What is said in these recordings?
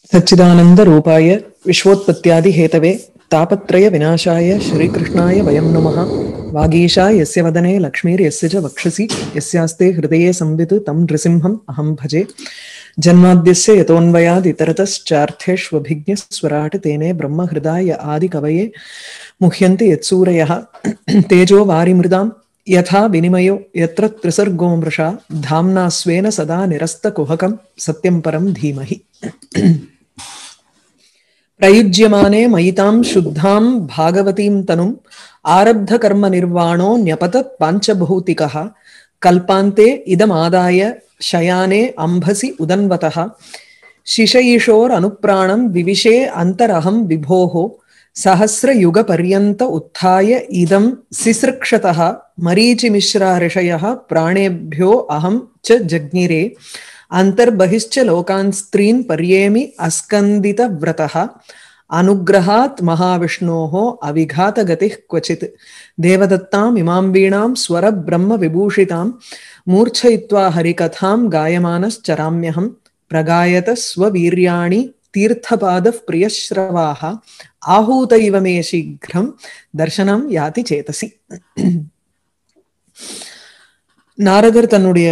सच्चिदानन्दरूपाय विश्वोत्पत्त्यादिहेतवे तापत्रयविनाशाय श्रीकृष्णाय वयं नमः वागीशा यस्य वदने लक्ष्मीर्यस्य च वक्षसि यस्यास्ते हृदये संवित् तं नृसिंहम् अहं भजे जन्माद्यस्य यतोऽन्वयादितरतश्चार्थेष्वभिज्ञस्वराट् तेने ब्रह्महृदाय आदिकवये मुह्यन्ति यत्सूरयः तेजो वारिमृदां यथा विनिमयो यत्र त्रिसर्गो मृषा धाम्ना स्वेन सदा निरस्तकुहकं सत्यं परं धीमहि प्रयुज्यमाने मयितां शुद्धां भागवतीं तनुम् आरब्धकर्मनिर्वाणो न्यपतत् पाञ्चभौतिकः कल्पान्ते इदमादाय शयाने अम्भसि उदन्वतः शिशयिषोरनुप्राणं विविशे अन्तरहं विभोः सहस्रयुगपर्यन्त उत्थाय इदं सिसृक्षतः मरीचिमिश्रा ऋषयः प्राणेभ्यो अहं च जज्ञिरे अन्तर्बहिश्च लोकान् स्त्रीन् पर्येमि अस्कन्दितव्रतः अनुग्रहात् महाविष्णोः अविघातगतिः क्वचित् देवदत्ताम् इमां वीणां स्वरब्रह्मविभूषितां मूर्छयित्वा हरिकथां गायमानश्चराम्यहं प्रगायत स्ववीर्याणि तीर्थपादः प्रियश्रवाः आहूत इव मे शीघ्रं தர்சனம் யாதி சேதசி நாரதர் தன்னுடைய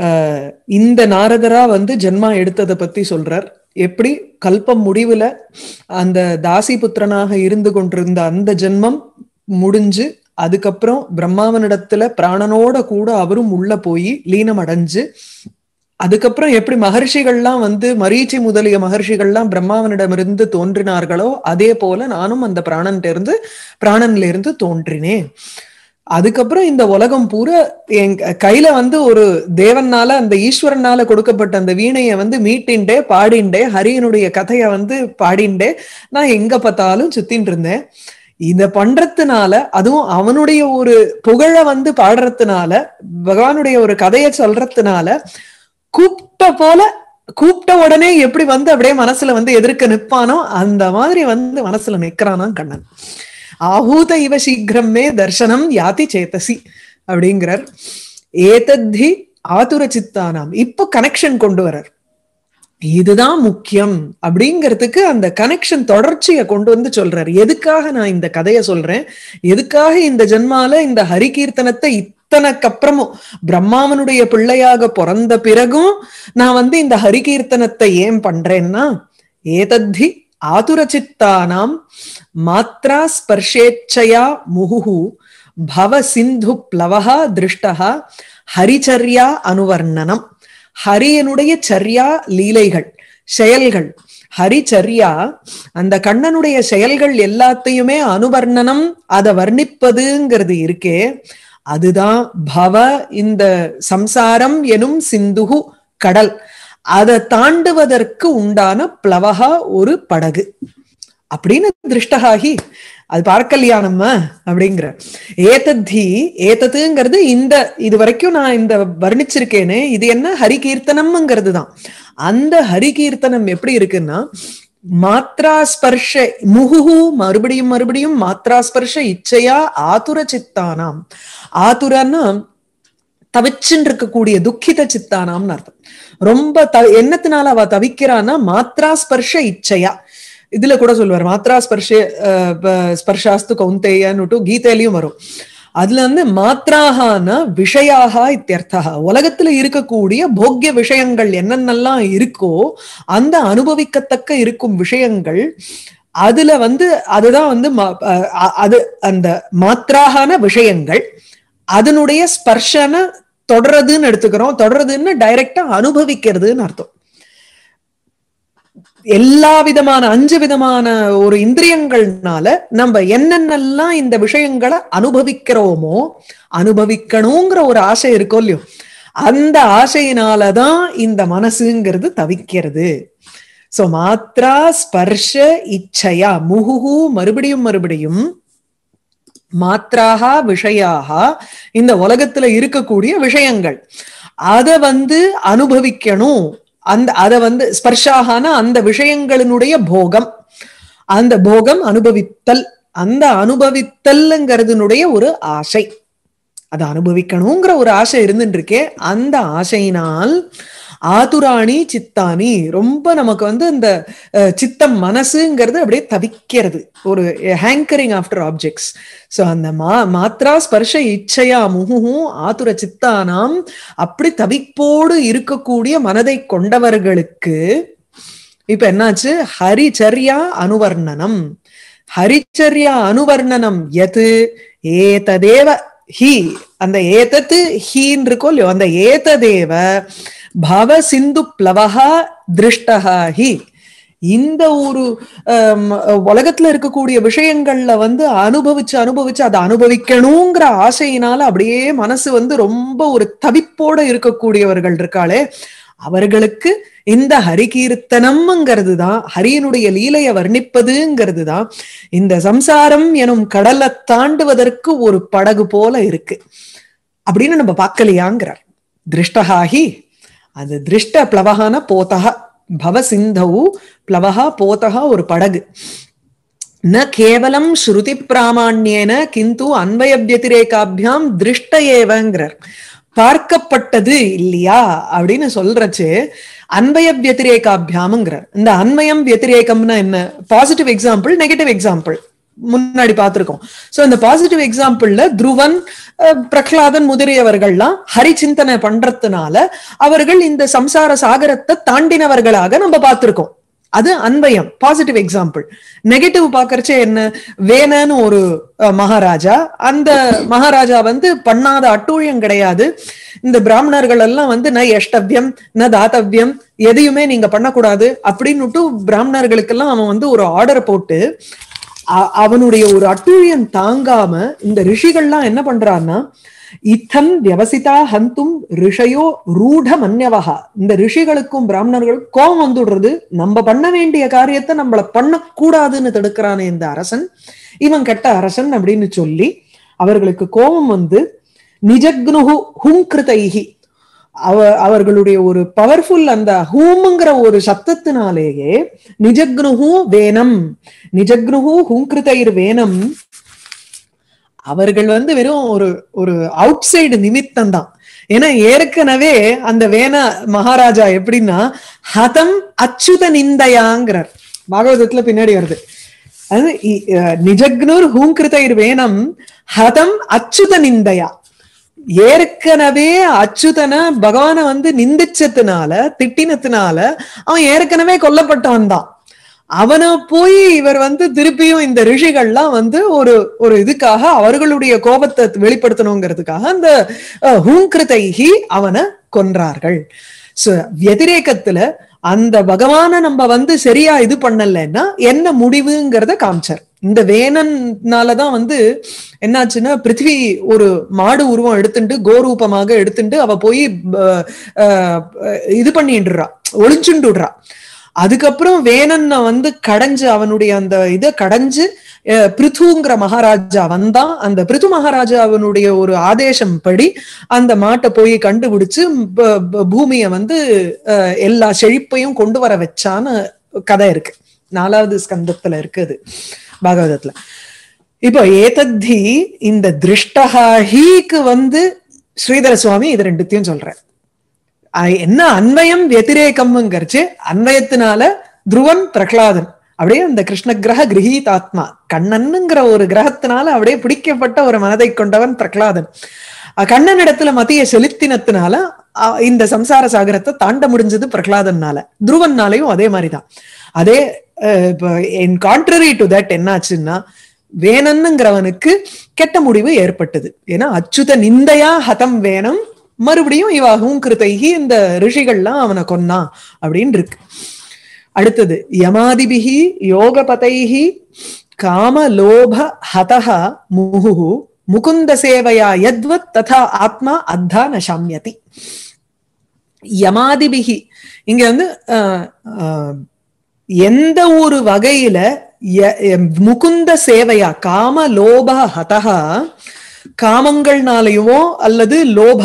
இந்த நாரதரா வந்து ஜென்மா எடுத்ததை பத்தி சொல்றார் எப்படி கல்பம் முடிவுல அந்த தாசி புத்திரனாக இருந்து கொண்டிருந்த அந்த ஜென்மம் முடிஞ்சு அதுக்கப்புறம் பிரம்மாவனிடத்துல பிராணனோட கூட அவரும் உள்ள போய் லீனம் அடைஞ்சு அதுக்கப்புறம் எப்படி மகர்ஷிகள்லாம் வந்து மரீச்சி முதலிய மகர்ஷிகள்லாம் பிரம்மாவனிடமிருந்து தோன்றினார்களோ அதே போல நானும் அந்த பிராணன்ல இருந்து பிராணன்ல இருந்து தோன்றினேன் அதுக்கப்புறம் இந்த உலகம் பூரா என் கையில வந்து ஒரு தேவனால அந்த ஈஸ்வரனால கொடுக்கப்பட்ட அந்த வீணைய வந்து மீட்டின்டே பாடிண்டே ஹரியனுடைய கதைய வந்து பாடிண்டே நான் எங்க பார்த்தாலும் சுத்தின்னு இருந்தேன் இத பண்றதுனால அதுவும் அவனுடைய ஒரு புகழ வந்து பாடுறதுனால பகவானுடைய ஒரு கதையை சொல்றதுனால கூப்பிட்ட போல கூப்பிட்ட உடனே எப்படி வந்து அப்படியே மனசுல வந்து எதிர்க்க நிப்பானோ அந்த மாதிரி வந்து மனசுல நிக்கிறானா கண்ணன் ஆஹூத இவ சீக்கிரமே தர்சனம் யாதி சேத்தசி அப்படிங்கிறார் ஏதத்தி ஆதுர சித்தானாம் இப்போ கனெக்ஷன் கொண்டு வர்றார் இதுதான் முக்கியம் அப்படிங்கிறதுக்கு அந்த கனெக்ஷன் தொடர்ச்சியை கொண்டு வந்து சொல்றாரு எதுக்காக நான் இந்த கதையை சொல்றேன் எதுக்காக இந்த ஜென்மால இந்த ஹரிகீர்த்தனத்தை இத்தனைக்கப்புறமும் பிரம்மாவனுடைய பிள்ளையாக பிறந்த பிறகும் நான் வந்து இந்த ஹரிகீர்த்தனத்தை ஏன் பண்றேன்னா ஏதத்தி ஆதுரச்சித்தானாம் மாத்ரா ஸ்பர்ஷேச்சயா முகுஹு பவ சிந்து பிளவகா திருஷ்டா ஹரிச்சர்யா அனுவர்ணனம் ஹரியனுடைய சர்யா லீலைகள் செயல்கள் ஹரிச்சர்யா அந்த கண்ணனுடைய செயல்கள் எல்லாத்தையுமே அனுவர்ணனம் அதை வர்ணிப்பதுங்கிறது இருக்கே அதுதான் பவ இந்த சம்சாரம் எனும் சிந்துகு கடல் அதை தாண்டுவதற்கு உண்டான பிளவகா ஒரு படகு அப்படின்னு திருஷ்டகாகி அது பார்க்கலையா நம்ம அப்படிங்கிற ஏதத்தி ஏதத்துங்கிறது இந்த இது வரைக்கும் நான் இந்த வர்ணிச்சிருக்கேனே இது என்ன ஹரிகீர்த்தனம்ங்கிறது தான் அந்த ஹரிகீர்த்தனம் எப்படி இருக்குன்னா மாத்ரா ஸ்பர்ஷ முகுஹு மறுபடியும் மறுபடியும் மாத்ரா ஸ்பர்ஷ இச்சையா ஆதுர சித்தானாம் ஆதுரன்னா தவிச்சுன்னு இருக்கக்கூடிய துக்கித சித்தானாம்னு அர்த்தம் ரொம்ப த என்னத்தினால அவ தவிக்கிறான்னா மாத்ரா ஸ்பர்ஷ இச்சையா இதுல கூட சொல்லுவார் மாத்ரா ஸ்பர்ஷ ஸ்பர்ஷாஸ்து கௌந்தேயன்னுட்டு கீதையிலயும் வரும் அதுல வந்து மாத்ராகான விஷயாக இத்தியர்த்தா உலகத்துல இருக்கக்கூடிய போக்கிய விஷயங்கள் என்னென்னலாம் இருக்கோ அந்த அனுபவிக்கத்தக்க இருக்கும் விஷயங்கள் அதுல வந்து அதுதான் வந்து அது அந்த மாத்ராகான விஷயங்கள் அதனுடைய ஸ்பர்ஷன தொடர்றதுன்னு எடுத்துக்கிறோம் தொடர்றதுன்னு டைரக்டா அனுபவிக்கிறதுன்னு அர்த்தம் எல்லா விதமான அஞ்சு விதமான ஒரு இந்திரியங்கள்னால நம்ம என்னென்னலாம் இந்த விஷயங்களை அனுபவிக்கிறோமோ அனுபவிக்கணுங்கிற ஒரு ஆசை இருக்கோ இல்லையோ அந்த ஆசையினாலதான் இந்த மனசுங்கிறது தவிக்கிறது சோ மாத்ரா ஸ்பர்ஷ இச்சையா முகுகு மறுபடியும் மறுபடியும் மாத்ராக விஷயாக இந்த உலகத்துல இருக்கக்கூடிய விஷயங்கள் அத வந்து அனுபவிக்கணும் அந்த அத வந்து ஸ்பர்ஷாகான அந்த விஷயங்களினுடைய போகம் அந்த போகம் அனுபவித்தல் அந்த அனுபவித்தல்ங்கிறதுனுடைய ஒரு ஆசை அதை அனுபவிக்கணுங்கிற ஒரு ஆசை இருந்துட்டு இருக்கே அந்த ஆசையினால் ஆதுராணி சித்தானி ரொம்ப நமக்கு வந்து இந்த அஹ், சித்தம் மனசுங்கிறது அப்படியே தவிக்கிறது ஒரு ஹேங்கரிங் ஆஃப்டர் ஆப்ஜெக்ட்ஸ் சோ அந்த மா மாத்ரா ஸ்பர்ஷ இச்சையா முகுஹும் ஆதுர சித்தானாம் அப்படி தவிப்போடு இருக்கக்கூடிய மனதை கொண்டவர்களுக்கு இப்ப என்னாச்சு ஹரிச்சர்யா அனுவர்ணனம் ஹரிச்சர்யா அனுவர்ணனம் எது ஏததேவ ஹி அந்த ஏதத்து ஹீன் இருக்கோ இல்லையோ அந்த ஏததேவ பவ சிந்து பிளவகா திருஷ்டகா ஹி இந்த ஒரு ஆம், உலகத்துல இருக்கக்கூடிய விஷயங்கள்ல வந்து அனுபவிச்சு அனுபவிச்சு அதை அனுபவிக்கணுங்கிற ஆசையினால அப்படியே மனசு வந்து ரொம்ப ஒரு தவிப்போட இருக்கக்கூடியவர்கள் இருக்காளே அவர்களுக்கு இந்த ஹரிகீர்த்தனம்ங்கிறது தான் ஹரியனுடைய லீலையை வர்ணிப்பதுங்கிறது தான் இந்த சம்சாரம் எனும் கடலை தாண்டுவதற்கு ஒரு படகு போல இருக்கு அப்படின்னு நம்ம பார்க்கலையாங்கிறார் திருஷ்டகாகி அது திருஷ்ட பிளவகான போதகா பவ சிந்தவு பிளவகா போதகா ஒரு படகு ந கேவலம் ஸ்ருதி பிராமாண்யேன கிந்து அன்வய வத்திரேகாபியாம் திருஷ்ட ஏவங்கிறார் பார்க்கப்பட்டது இல்லையா அப்படின்னு சொல்றச்சு அன்வய வத்திரேகாபியாம்ங்கிறார் இந்த அன்வயம் வத்திரேகம்னா என்ன பாசிட்டிவ் எக்ஸாம்பிள் நெகட்டிவ் எக்ஸாம்பிள் முன்னாடி பார்த்திருக்கோம் சோ இந்த பாசிட்டிவ் எக்ஸாம்பிள்ல துருவன் அஹ், பிரகலாதன் முதலியவர்கள்லாம் ஹரிச்சிந்தனை பண்றதுனால அவர்கள் இந்த சம்சார சாகரத்தை தாண்டினவர்களாக நம்ம பார்த்திருக்கோம் அது அன்வயம் பாசிட்டிவ் எக்ஸாம்பிள் நெகட்டிவ் பாக்கறச்சே என்ன வேணன்னு ஒரு அஹ், மகாராஜா அந்த மகாராஜா வந்து பண்ணாத அட்டூழியம் கிடையாது இந்த பிராமணர்கள் எல்லாம் வந்து ந எஷ்டவ்யம் ந தாத்தவ்யம் எதையுமே நீங்க பண்ணக்கூடாது அப்படின்னுட்டு பிராமணர்களுக்கெல்லாம் அவன் வந்து ஒரு ஆர்டர் போட்டு அ- அவனுடைய ஒரு அட்டூழியம் தாங்காம இந்த ரிஷிகள்லாம் என்ன பண்றான்னா இத்தம் வியவசிதா ஹந்தும் ரிஷயோ ரூட மன்யவகா இந்த ரிஷிகளுக்கும் பிராமணர்களுக்கும் கோபம் வந்துடுறது நம்ம பண்ண வேண்டிய காரியத்தை நம்மள பண்ணக்கூடாதுன்னு தடுக்கிறானே இந்த அரசன் இவன் கெட்ட அரசன் அப்படின்னு சொல்லி அவர்களுக்கு கோபம் வந்து நிஜக்னுஹு ஹுங்கிருதைஹி அவ அவர்களுடைய ஒரு பவர்ஃபுல் அந்த ஹூம்ங்கிற ஒரு சத்தத்தினாலேயே நிஜக்னுஹு வேனம் நிஜக்னுஹு ஹுங்கிருதைர் வேனம் அவர்கள் வந்து வெறும் ஒரு ஒரு அவுட் சைடு நிமித்தம் தான் ஏன்னா ஏற்கனவே அந்த வேண மகாராஜா எப்படின்னா ஹதம் அச்சுத நிந்தையாங்கிறார் பாகவதத்துல பின்னாடி வருது அது இ- அஹ் நிஜக்னுர் ஹூங்கிருதைர் வேனம் ஹதம் அச்சுத நிந்தையா ஏற்கனவே அச்சுதன பகவான வந்து நிந்திச்சதுனால திட்டினதுனால அவன் ஏற்கனவே கொல்லப்பட்டவன் தான் அவனை போய் இவர் வந்து திருப்பியும் இந்த ரிஷிகள்லாம் வந்து ஒரு ஒரு இதுக்காக அவர்களுடைய கோபத்தை வெளிப்படுத்தணுங்கிறதுக்காக அந்த அஹ், ஹூங்கிருதைஹி அவனை கொன்றார்கள் சோ வத்திரேகத்துல அந்த பகவானை நம்ம வந்து சரியா இது பண்ணலன்னா என்ன முடிவுங்கிறத காமிச்சார் இந்த வேணன்னாலதான் வந்து என்னாச்சுன்னா பிருத்திவி ஒரு மாடு உருவம் எடுத்துட்டு கோரூபமாக எடுத்துட்டு அவ போய் ப- அஹ், இது பண்ணிடுறா ஒளிச்சுண்டுடுறா அதுக்கப்புறம் வேணனை வந்து கடைஞ்சு அவனுடைய அந்த இதை கடைஞ்சு அஹ், பிருத்துங்கிற மகாராஜா வந்தான் அந்த பிருத்து மகாராஜா அவனுடைய ஒரு ஆதேசம் படி அந்த மாட்டை போய் கண்டுபிடிச்சு ப- ப- பூமியை வந்து அஹ், எல்லா செழிப்பையும் கொண்டு வர வச்சான்னு கதை இருக்கு நாலாவது ஸ்கந்தத்துல இருக்குது பாகவதத்துல இப்போ ஏதத்தி இந்த திருஷ்டஹா ஹீக்கு வந்து ஸ்ரீதர சுவாமி இது ரெண்டுத்தையும் சொல்றேன் அஹ் என்ன அன்வயம் வத்திரேகம்ங்கிறச்சு அன்வயத்தினால துருவன் பிரகலாதன் அப்படியே அந்த கிருஷ்ண கிரக கிரகீதாத்மா கண்ணனுங்கிற ஒரு கிரகத்தினால அப்படியே பிடிக்கப்பட்ட ஒரு மனதை கொண்டவன் பிரகலாதன் அஹ் கண்ணன் இடத்துல மத்திய செலுத்தினத்தினால அஹ் இந்த சம்சார சாகரத்தை தாண்ட முடிஞ்சது பிரகலாதனால துருவன்னாலையும் அதே மாதிரிதான் அதே இன் கான்ட்ரரி டு தட் என்னாச்சுன்னா வேணனுங்கிறவனுக்கு கெட்ட முடிவு ஏற்பட்டது ஏன்னா அச்சுத நிந்தையா ஹதம் வேணும் மறுபடியும் இவாகவும் கிருத்தைகி இந்த ரிஷிகள்லாம் அவனை கொன்னான் அப்படின்னு இருக்கு அடுத்தது யமாதிபிகி யோகபதைஹி காம லோப ஹதஹ முஹு முகுந்த சேவையா யத்வத் ததா ஆத்மா அத்தா நசாமியதி யமாதிபிகி இங்க வந்து அஹ், அஹ், எந்த ஒரு வகையில ய- எ- முகுந்த சேவையா காம லோப ஹதஹா காமங்கள்னாலயோ அல்லது லோப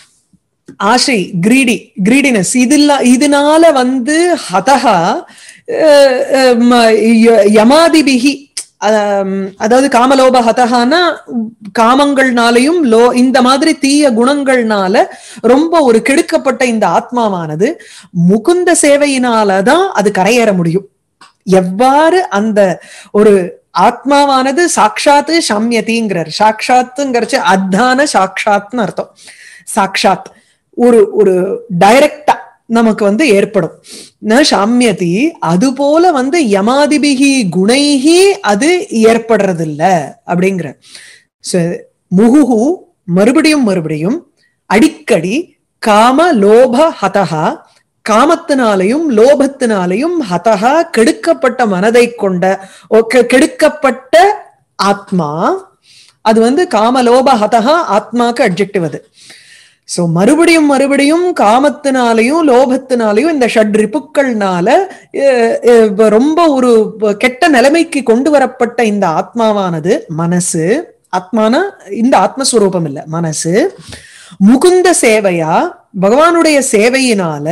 ஆசை கிரீடி கிரீடினஸ் இதுல இதனால வந்து ஹதஹா அஹ், அஹ், ம- ய- யமாதிபிகி ஆம், அதாவது காமலோப ஹதகானா காமங்கள்னாலையும் லோ இந்த மாதிரி தீய குணங்கள்னால ரொம்ப ஒரு கெடுக்கப்பட்ட இந்த ஆத்மாவானது முகுந்த சேவையினாலதான் அது கரையேற முடியும் எவ்வாறு அந்த ஒரு ஆத்மாவானது சாட்சாத்து சம்யதிங்கிறார் சாட்சாத்துங்கிறச்சு அத்தான சாட்சாத்னு அர்த்தம் சாட்சாத் ஒரு ஒரு டைரக்டா நமக்கு வந்து ஏற்படும் ந சாமியதி அது போல வந்து யமாதிபிகி குணைகி அது ஏற்படுறதில்ல அப்படிங்கிற So, முகுஹு மறுபடியும் மறுபடியும் அடிக்கடி காம லோப ஹதஹா காமத்தினாலையும் லோபத்தினாலையும் ஹதஹா கெடுக்கப்பட்ட மனதை கொண்ட ஓ, கெ- கெடுக்கப்பட்ட ஆத்மா அது வந்து காமலோப ஹதஹா ஆத்மாக்கு அட்ஜெக்டிவ் அது சோ மறுபடியும் மறுபடியும் காமத்தினாலையும் லோபத்தினாலையும் இந்த ஷட் ரிப்புக்கள்னால அஹ், அஹ், ரொம்ப ஒரு கெட்ட நிலைமைக்கு கொண்டு வரப்பட்ட இந்த ஆத்மாவானது மனசு ஆத்மானா இந்த ஆத்மஸ்வரூபம் இல்ல மனசு முகுந்த சேவையா பகவானுடைய சேவையினால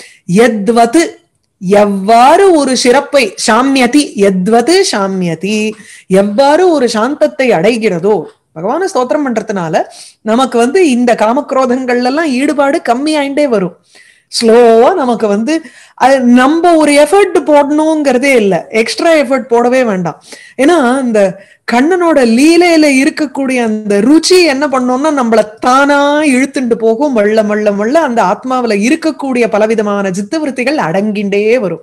எத்வது எவ்வாறு ஒரு சிறப்பை சாமியதி எத்வது சாமியதி எவ்வாறு ஒரு சாந்தத்தை அடைகிறதோ பகவான ஸ்தோத்திரம் பண்றதுனால நமக்கு வந்து இந்த காமக்ரோதங்கள்ல எல்லாம் ஈடுபாடு கம்மியாயிண்டே வரும் ஸ்லோவா நமக்கு வந்து அது நம்ம ஒரு எஃபர்ட் போடணுங்கிறதே இல்ல எக்ஸ்ட்ரா எஃபர்ட் போடவே வேண்டாம் ஏன்னா இந்த கண்ணனோட லீலையில இருக்கக்கூடிய அந்த ருச்சி என்ன பண்ணோம்னா நம்மள தானா இழுத்துண்டு போகும் மள்ள மள்ள மள்ள அந்த ஆத்மாவுல இருக்கக்கூடிய பலவிதமான சித்தவருத்திகள் அடங்கிண்டே வரும்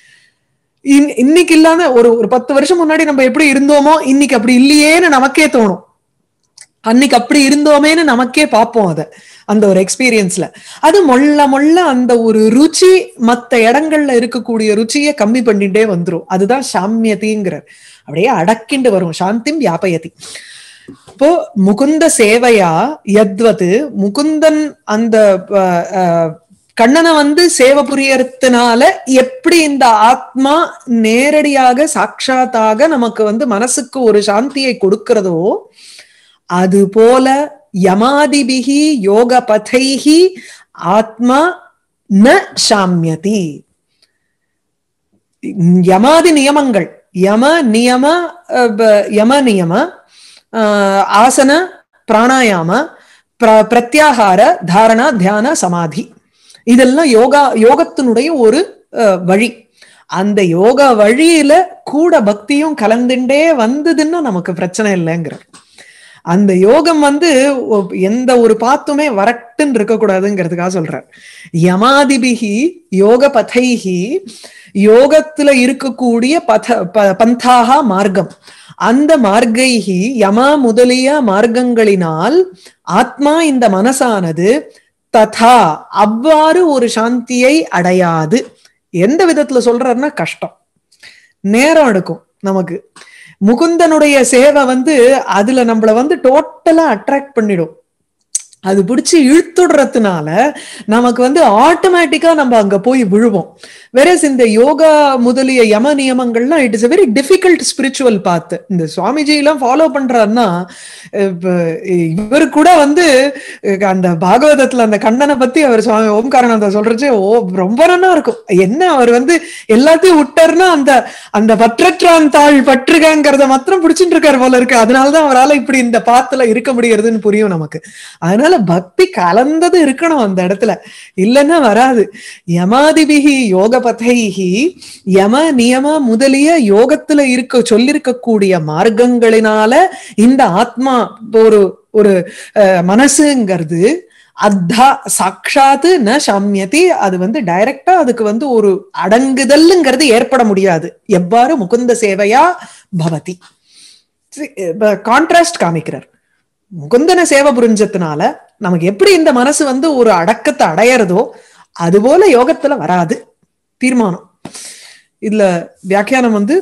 இன்- இன்னைக்கு இல்லாத ஒரு ஒரு பத்து வருஷம் முன்னாடி நம்ம எப்படி இருந்தோமோ இன்னைக்கு அப்படி இல்லையேன்னு நமக்கே தோணும் அன்னைக்கு அப்படி இருந்தோமேன்னு நமக்கே பார்ப்போம் அத அந்த ஒரு எக்ஸ்பீரியன்ஸ்ல அது மொள்ள மொள்ள அந்த ஒரு ருச்சி மத்த இடங்கள்ல இருக்கக்கூடிய ருச்சியை கம்மி பண்ணிட்டே வந்துரும் அதுதான் சாமியதிங்கிறார் அப்படியே அடக்கிண்டு வரும் சாந்திம் வியாபயதி இப்போ முகுந்த சேவையா யத்வது முகுந்தன் அந்த அஹ், அஹ், கண்ணனை வந்து சேவை புரியறதுனால எப்படி இந்த ஆத்மா நேரடியாக சாட்சாத்தாக நமக்கு வந்து மனசுக்கு ஒரு சாந்தியை கொடுக்கிறதோ அது போல யமாதிபிகி யோக பதைஹி ஆத்மா ந சாமியதி யமாதி நியமங்கள் யம நியம அஹ், ப- யம நியம ஆஹ், ஆசன பிராணாயாம பிர- பிரத்யாகார தாரணா தியான சமாதி இதெல்லாம் யோகா யோகத்தினுடைய ஒரு அஹ், வழி அந்த யோகா வழியில கூட பக்தியும் கலந்துட்டே வந்ததுன்னா நமக்கு பிரச்சனை இல்லைங்கிற அந்த யோகம் வந்து ஒ- எந்த ஒரு பாத்துமே வரட்டுன்னு இருக்கக்கூடாதுங்கிறதுக்காக சொல்றார் யமாதிபிகி யோக பதைஹி யோகத்துல இருக்கக்கூடிய பத ப- பந்தாக மார்க்கம் அந்த மார்க்கைஹி யமா முதலிய மார்க்கங்களினால் ஆத்மா இந்த மனசானது ததா அவ்வாறு ஒரு சாந்தியை அடையாது எந்த விதத்துல சொல்றாருன்னா கஷ்டம் நேரம் எடுக்கும் நமக்கு முகுந்தனுடைய சேவை வந்து அதுல நம்மள வந்து டோட்டலா அட்ராக்ட் பண்ணிடும் அது பிடிச்சி இழுத்துடுறதுனால நமக்கு வந்து ஆட்டோமேட்டிக்கா நம்ம அங்க போய் விழுவோம் வேறஸ் இந்த யோகா முதலிய யம நியமங்கள்லாம் it is a very difficult spiritual path இந்த சுவாமிஜி எல்லாம் ஃபாலோ பண்றாருன்னா இப்ப இவர் கூட வந்து அஹ், அந்த பாகவதத்துல அந்த கண்ணனை பத்தி அவர் சுவாமி ஓம்காரானந்தா சொல்றச்சு ஓ ரொம்ப நல்லா இருக்கும் என்ன அவர் வந்து எல்லாத்தையும் விட்டாருன்னா அந்த அந்த பற்றற்றான் தாழ் பற்றுகங்கிறத மாத்திரம் பிடிச்சிட்டு இருக்காரு போல இருக்கு அதனாலதான் அவரால இப்படி இந்த பாத்துல இருக்க முடியறதுன்னு புரியும் நமக்கு அதனால பக்தி கலந்தது இருக்கணும் அந்த இடத்துல இல்லைன்னா வராது யமாதிபிகி யோக பதைஹி யம நியம முதலிய யோகத்துல இருக்க சொல்லிருக்கக்கூடிய மார்க்கங்களினால இந்த ஆத்மா ஒரு ஒரு அஹ், மனசுங்கிறது அத்தா சாட்சாத்து ந சாமியதி அது வந்து டைரக்டா அதுக்கு வந்து ஒரு அடங்குதல்ங்கிறது ஏற்பட முடியாது எவ்வாறு முகுந்த சேவையா பவதி கான்ட்ராஸ்ட் காமிக்கிறார் முகுந்தன சேவை புரிஞ்சதுனால நமக்கு எப்படி இந்த மனசு வந்து ஒரு அடக்கத்தை அடையறதோ அதுபோல யோகத்துல வராது தீர்மானம் இதுல வியாக்கியானம் வந்து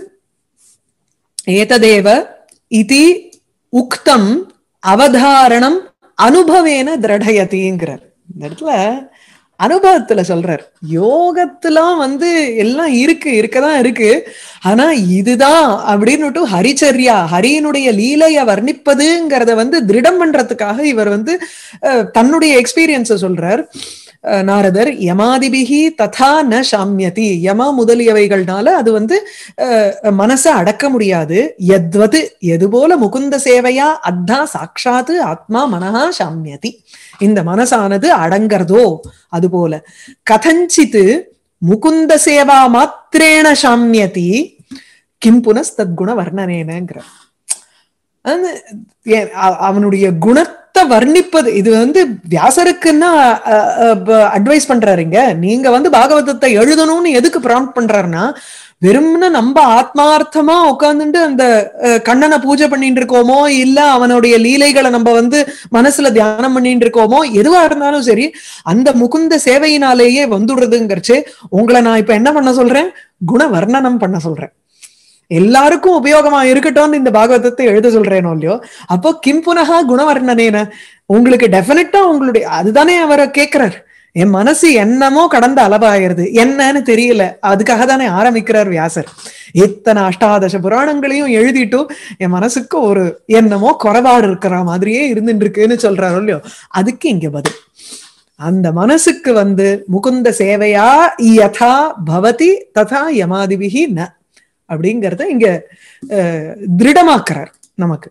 ஏததேவ இதி உக்தம் அவதாரணம் அனுபவேன திரடயதிங்கிறார் இந்த இடத்துல அனுபவத்துல சொல்றார் யோகத்துலாம் வந்து எல்லாம் இருக்கு இருக்கதான் இருக்கு ஆனா இதுதான் அப்படின்னுட்டு ஹரிச்சர்யா ஹரியினுடைய லீலைய வர்ணிப்பதுங்கிறத வந்து திருடம் பண்றதுக்காக இவர் வந்து அஹ், தன்னுடைய எக்ஸ்பீரியன்ஸ சொல்றார் அஹ், நாரதர் யமாதிபிகி ததா ந சாமியதி யம முதலியவைகள்னால அது வந்து அஹ், மனசை அடக்க முடியாது எத்வது எது போல முகுந்த சேவையா அத்தா சாட்சாத்து ஆத்மா மனஹா சாமியதி இந்த மனசானது அடங்கறதோ அது போல கதஞ்சித்து முகுந்த சேவா மாத்திரேண சாமியதி கிம் புனஸ்தத்குண வர்ணனேனங்கிற அது ஏ- அ- அவனுடைய குணத்தை வர்ணிப்பது இது வந்து வியாசருக்குன்னா அட்வைஸ் பண்றாருங்க நீங்க வந்து பாகவதத்தை எழுதணும்னு எதுக்கு ப்ராம்ப்ட் பண்றாருன்னா வெறும்னு நம்ம ஆத்மார்த்தமா உட்கார்ந்துட்டு அந்த அஹ், கண்ணனை பூஜை பண்ணிட்டு இருக்கோமோ இல்ல அவனுடைய லீலைகளை நம்ம வந்து மனசுல தியானம் பண்ணிட்டு இருக்கோமோ எதுவா இருந்தாலும் சரி அந்த முகுந்த சேவையினாலேயே வந்துடுறதுங்கிறச்சு உங்களை நான் இப்ப என்ன பண்ண சொல்றேன் குண வர்ணனம் பண்ண சொல்றேன் எல்லாருக்கும் உபயோகமா இருக்கட்டும்னு இந்த பாகவதத்தை எழுத சொல்றேனோ இல்லையோ அப்போ கிம் புனகா குணவர்ணனேன உங்களுக்கு டெஃபினட்டா உங்களுடைய அதுதானே அவரை கேட்கிறார் என் மனசு என்னமோ கடந்த அளவாயிருது என்னன்னு தெரியல அதுக்காக தானே ஆரம்பிக்கிறார் வியாசர் இத்தனை அஷ்டாதச புராணங்களையும் எழுதிட்டு என் மனசுக்கு ஒரு என்னமோ குறைபாடு இருக்கிற மாதிரியே இருந்துட்டு இருக்குன்னு சொல்றாரு இல்லையோ அதுக்கு இங்க பதில் அந்த மனசுக்கு வந்து முகுந்த சேவையா யதா பவதி ததா யமாதிபிகி ந அப்படிங்கறத இங்க அஹ், திருடமாக்குறார் நமக்கு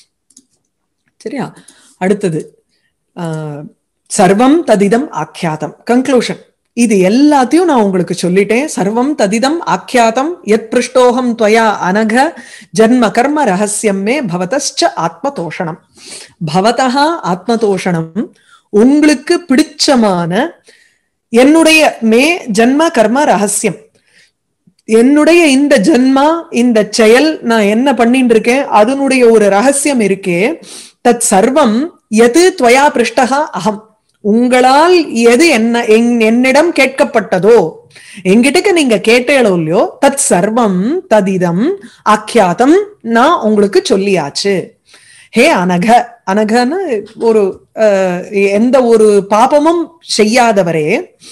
சரியா அடுத்தது ஆஹ், சர்வம் ததிதம் ஆக்கியாதம் கன்க்ளூஷன் இது எல்லாத்தையும் நான் உங்களுக்கு சொல்லிட்டேன் சர்வம் ததிதம் ஆக்கியாதம் எத் பிருஷ்டோகம் துவயா அனக ஜன்ம கர்ம ரகசியம் மே பவதச்ச ஆத்மதோஷணம் பவதா ஆத்மதோஷணம் உங்களுக்கு பிடிச்சமான என்னுடைய மே ஜன்ம கர்ம ரகசியம் என்னுடைய இந்த ஜென்மா இந்த செயல் நான் என்ன பண்ணிட்டு இருக்கேன் அதனுடைய ஒரு ரகசியம் இருக்கே தத் சர்வம் எது துவயா பிருஷ்டகா அகம் உங்களால் எது என்ன என்- என்னிடம் கேட்கப்பட்டதோ எங்கிட்டக்கு நீங்க கேட்டேளோ இல்லையோ தத் சர்வம் ததிதம் ஆக்கியாதம் நான் உங்களுக்கு சொல்லியாச்சு ஹே அனக அனகன்னு ஒரு அஹ், எந்த ஒரு பாபமும் செய்யாதவரே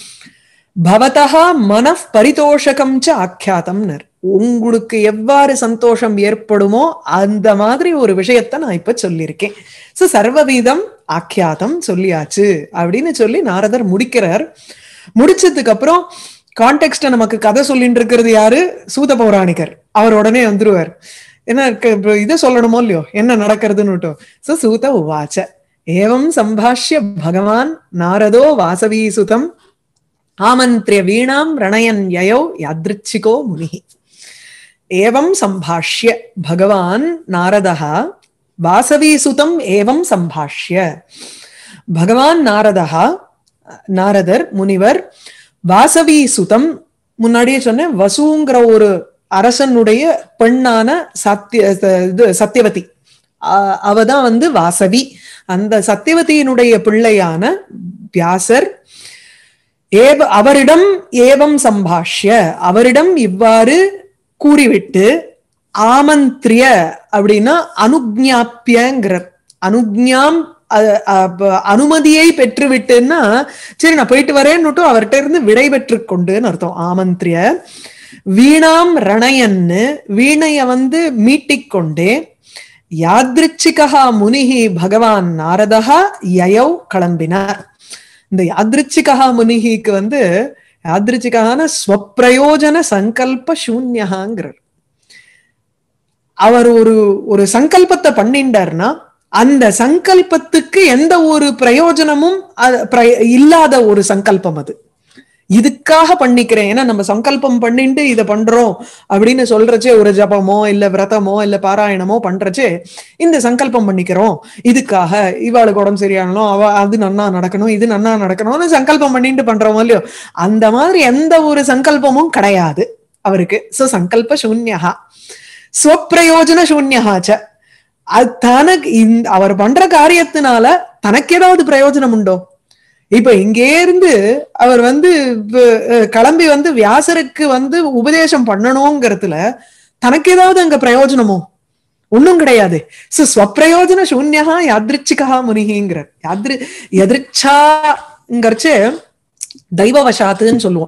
பவதா மனப் பரிதோஷகம் ச ஆக்கியாதம்னர் உங்களுக்கு எவ்வாறு சந்தோஷம் ஏற்படுமோ அந்த மாதிரி ஒரு விஷயத்த நான் இப்ப சொல்லியிருக்கேன் சோ சர்வவீதம் ஆக்கியாதம் சொல்லியாச்சு அப்படின்னு சொல்லி நாரதர் முடிக்கிறார் முடிச்சதுக்கு அப்புறம் கான்டெக்ட்ல நமக்கு கதை சொல்லிட்டு இருக்கிறது யாரு சூத பௌராணிகர் அவர் உடனே வந்துருவார் என்ன க- இப்ப இதை சொல்லணுமோ இல்லையோ என்ன நடக்கிறதுன்னு சோ சூத உவாச்ச ஏவம் சம்பாஷ்ய பகவான் நாரதோ வாசவி சுதம் ஆமந்திரிய வீணாம் ரணயன் யயோ யாதிருச்சிகோ முனிஹி ஏவம் சம்பாஷ்ய பகவான் நாரதः வாசவீசுதம் ஏவம் சம்பாஷ்ய பகவான் நாரதः நாரதர் முனிவர் வாசவீசுதம் முன்னாடியே சொன்னேன் வசுங்கிற ஒரு அரசனுடைய பெண்ணான சத்திய இது சத்தியவதி ஆஹ் அவதான் வந்து வாசவி அந்த சத்தியவதியினுடைய பிள்ளையான வியாசர் ஏவ அவரிடம் ஏவம் சம்பாஷ்ய அவரிடம் இவ்வாறு கூறிவிட்டு ஆமந்திரிய அப்படின்னா அனுஜாப்பியங்கிறார் அனுஜாம் அ- அ- அனுமதியை பெற்றுவிட்டுன்னா சரி நான் போயிட்டு வரேன்னுட்டு அவர்கிட்ட இருந்து விடை பெற்று கொண்டுன்னு அர்த்தம் ஆமந்திரிய வீணாம் ரணயன்னு வீணைய வந்து மீட்டிக் கொண்டே யாத்ரிச்சிகா முனிகி பகவான் நாரதா யயௌ கிளம்பினார் இந்த யாத்ரிச்சிகா முனிகிக்கு வந்து யாத்ரிச்சிகான ஸ்வப்பிரயோஜன சங்கல்ப சூன்யகாங்கிறார் அவர் ஒரு ஒரு சங்கல்பத்தை பண்ணிண்டார்னா அந்த சங்கல்பத்துக்கு எந்த ஒரு பிரயோஜனமும் அ- பிரய- இல்லாத ஒரு சங்கல்பம் அது இதுக்காக பண்ணிக்கிறேன் ஏன்னா நம்ம சங்கல்பம் பண்ணிட்டு இதை பண்றோம் அப்படின்னு சொல்றச்சே ஒரு ஜபமோ இல்ல விரதமோ இல்ல பாராயணமோ பண்றச்சே இந்த சங்கல்பம் பண்ணிக்கிறோம் இதுக்காக இவாளுக்கு உடம்பு சரியாகணும் அவ அது நன்னா நடக்கணும் இது நன்னா நடக்கணும்னு சங்கல்பம் பண்ணிட்டு பண்றோமோ இல்லையோ அந்த மாதிரி எந்த ஒரு சங்கல்பமும் கிடையாது அவருக்கு சோ சங்கல்ப சூன்யகா ஸ்வப்பிரயோஜன சூன்யகாச்ச அது தனக்கு இந்த- அவர் பண்ற காரியத்தினால தனக்கு ஏதாவது பிரயோஜனம் உண்டோ இப்ப இங்கே இருந்து அவர் வந்து வ- அஹ் கிளம்பி வந்து வியாசருக்கு வந்து உபதேசம் பண்ணணுங்கிறதுல தனக்கு ஏதாவது அங்க பிரயோஜனமோ ஒண்ணும் கிடையாது சோ ஸ்வப்பிரயோஜன சூன்யகா யாதிருச்சிகா முனிகிங்கிறார் யாதிரு எதிர்ச்சாங்கிறச்சு தெய்வவசாத்துன்னு சொல்லுவோம்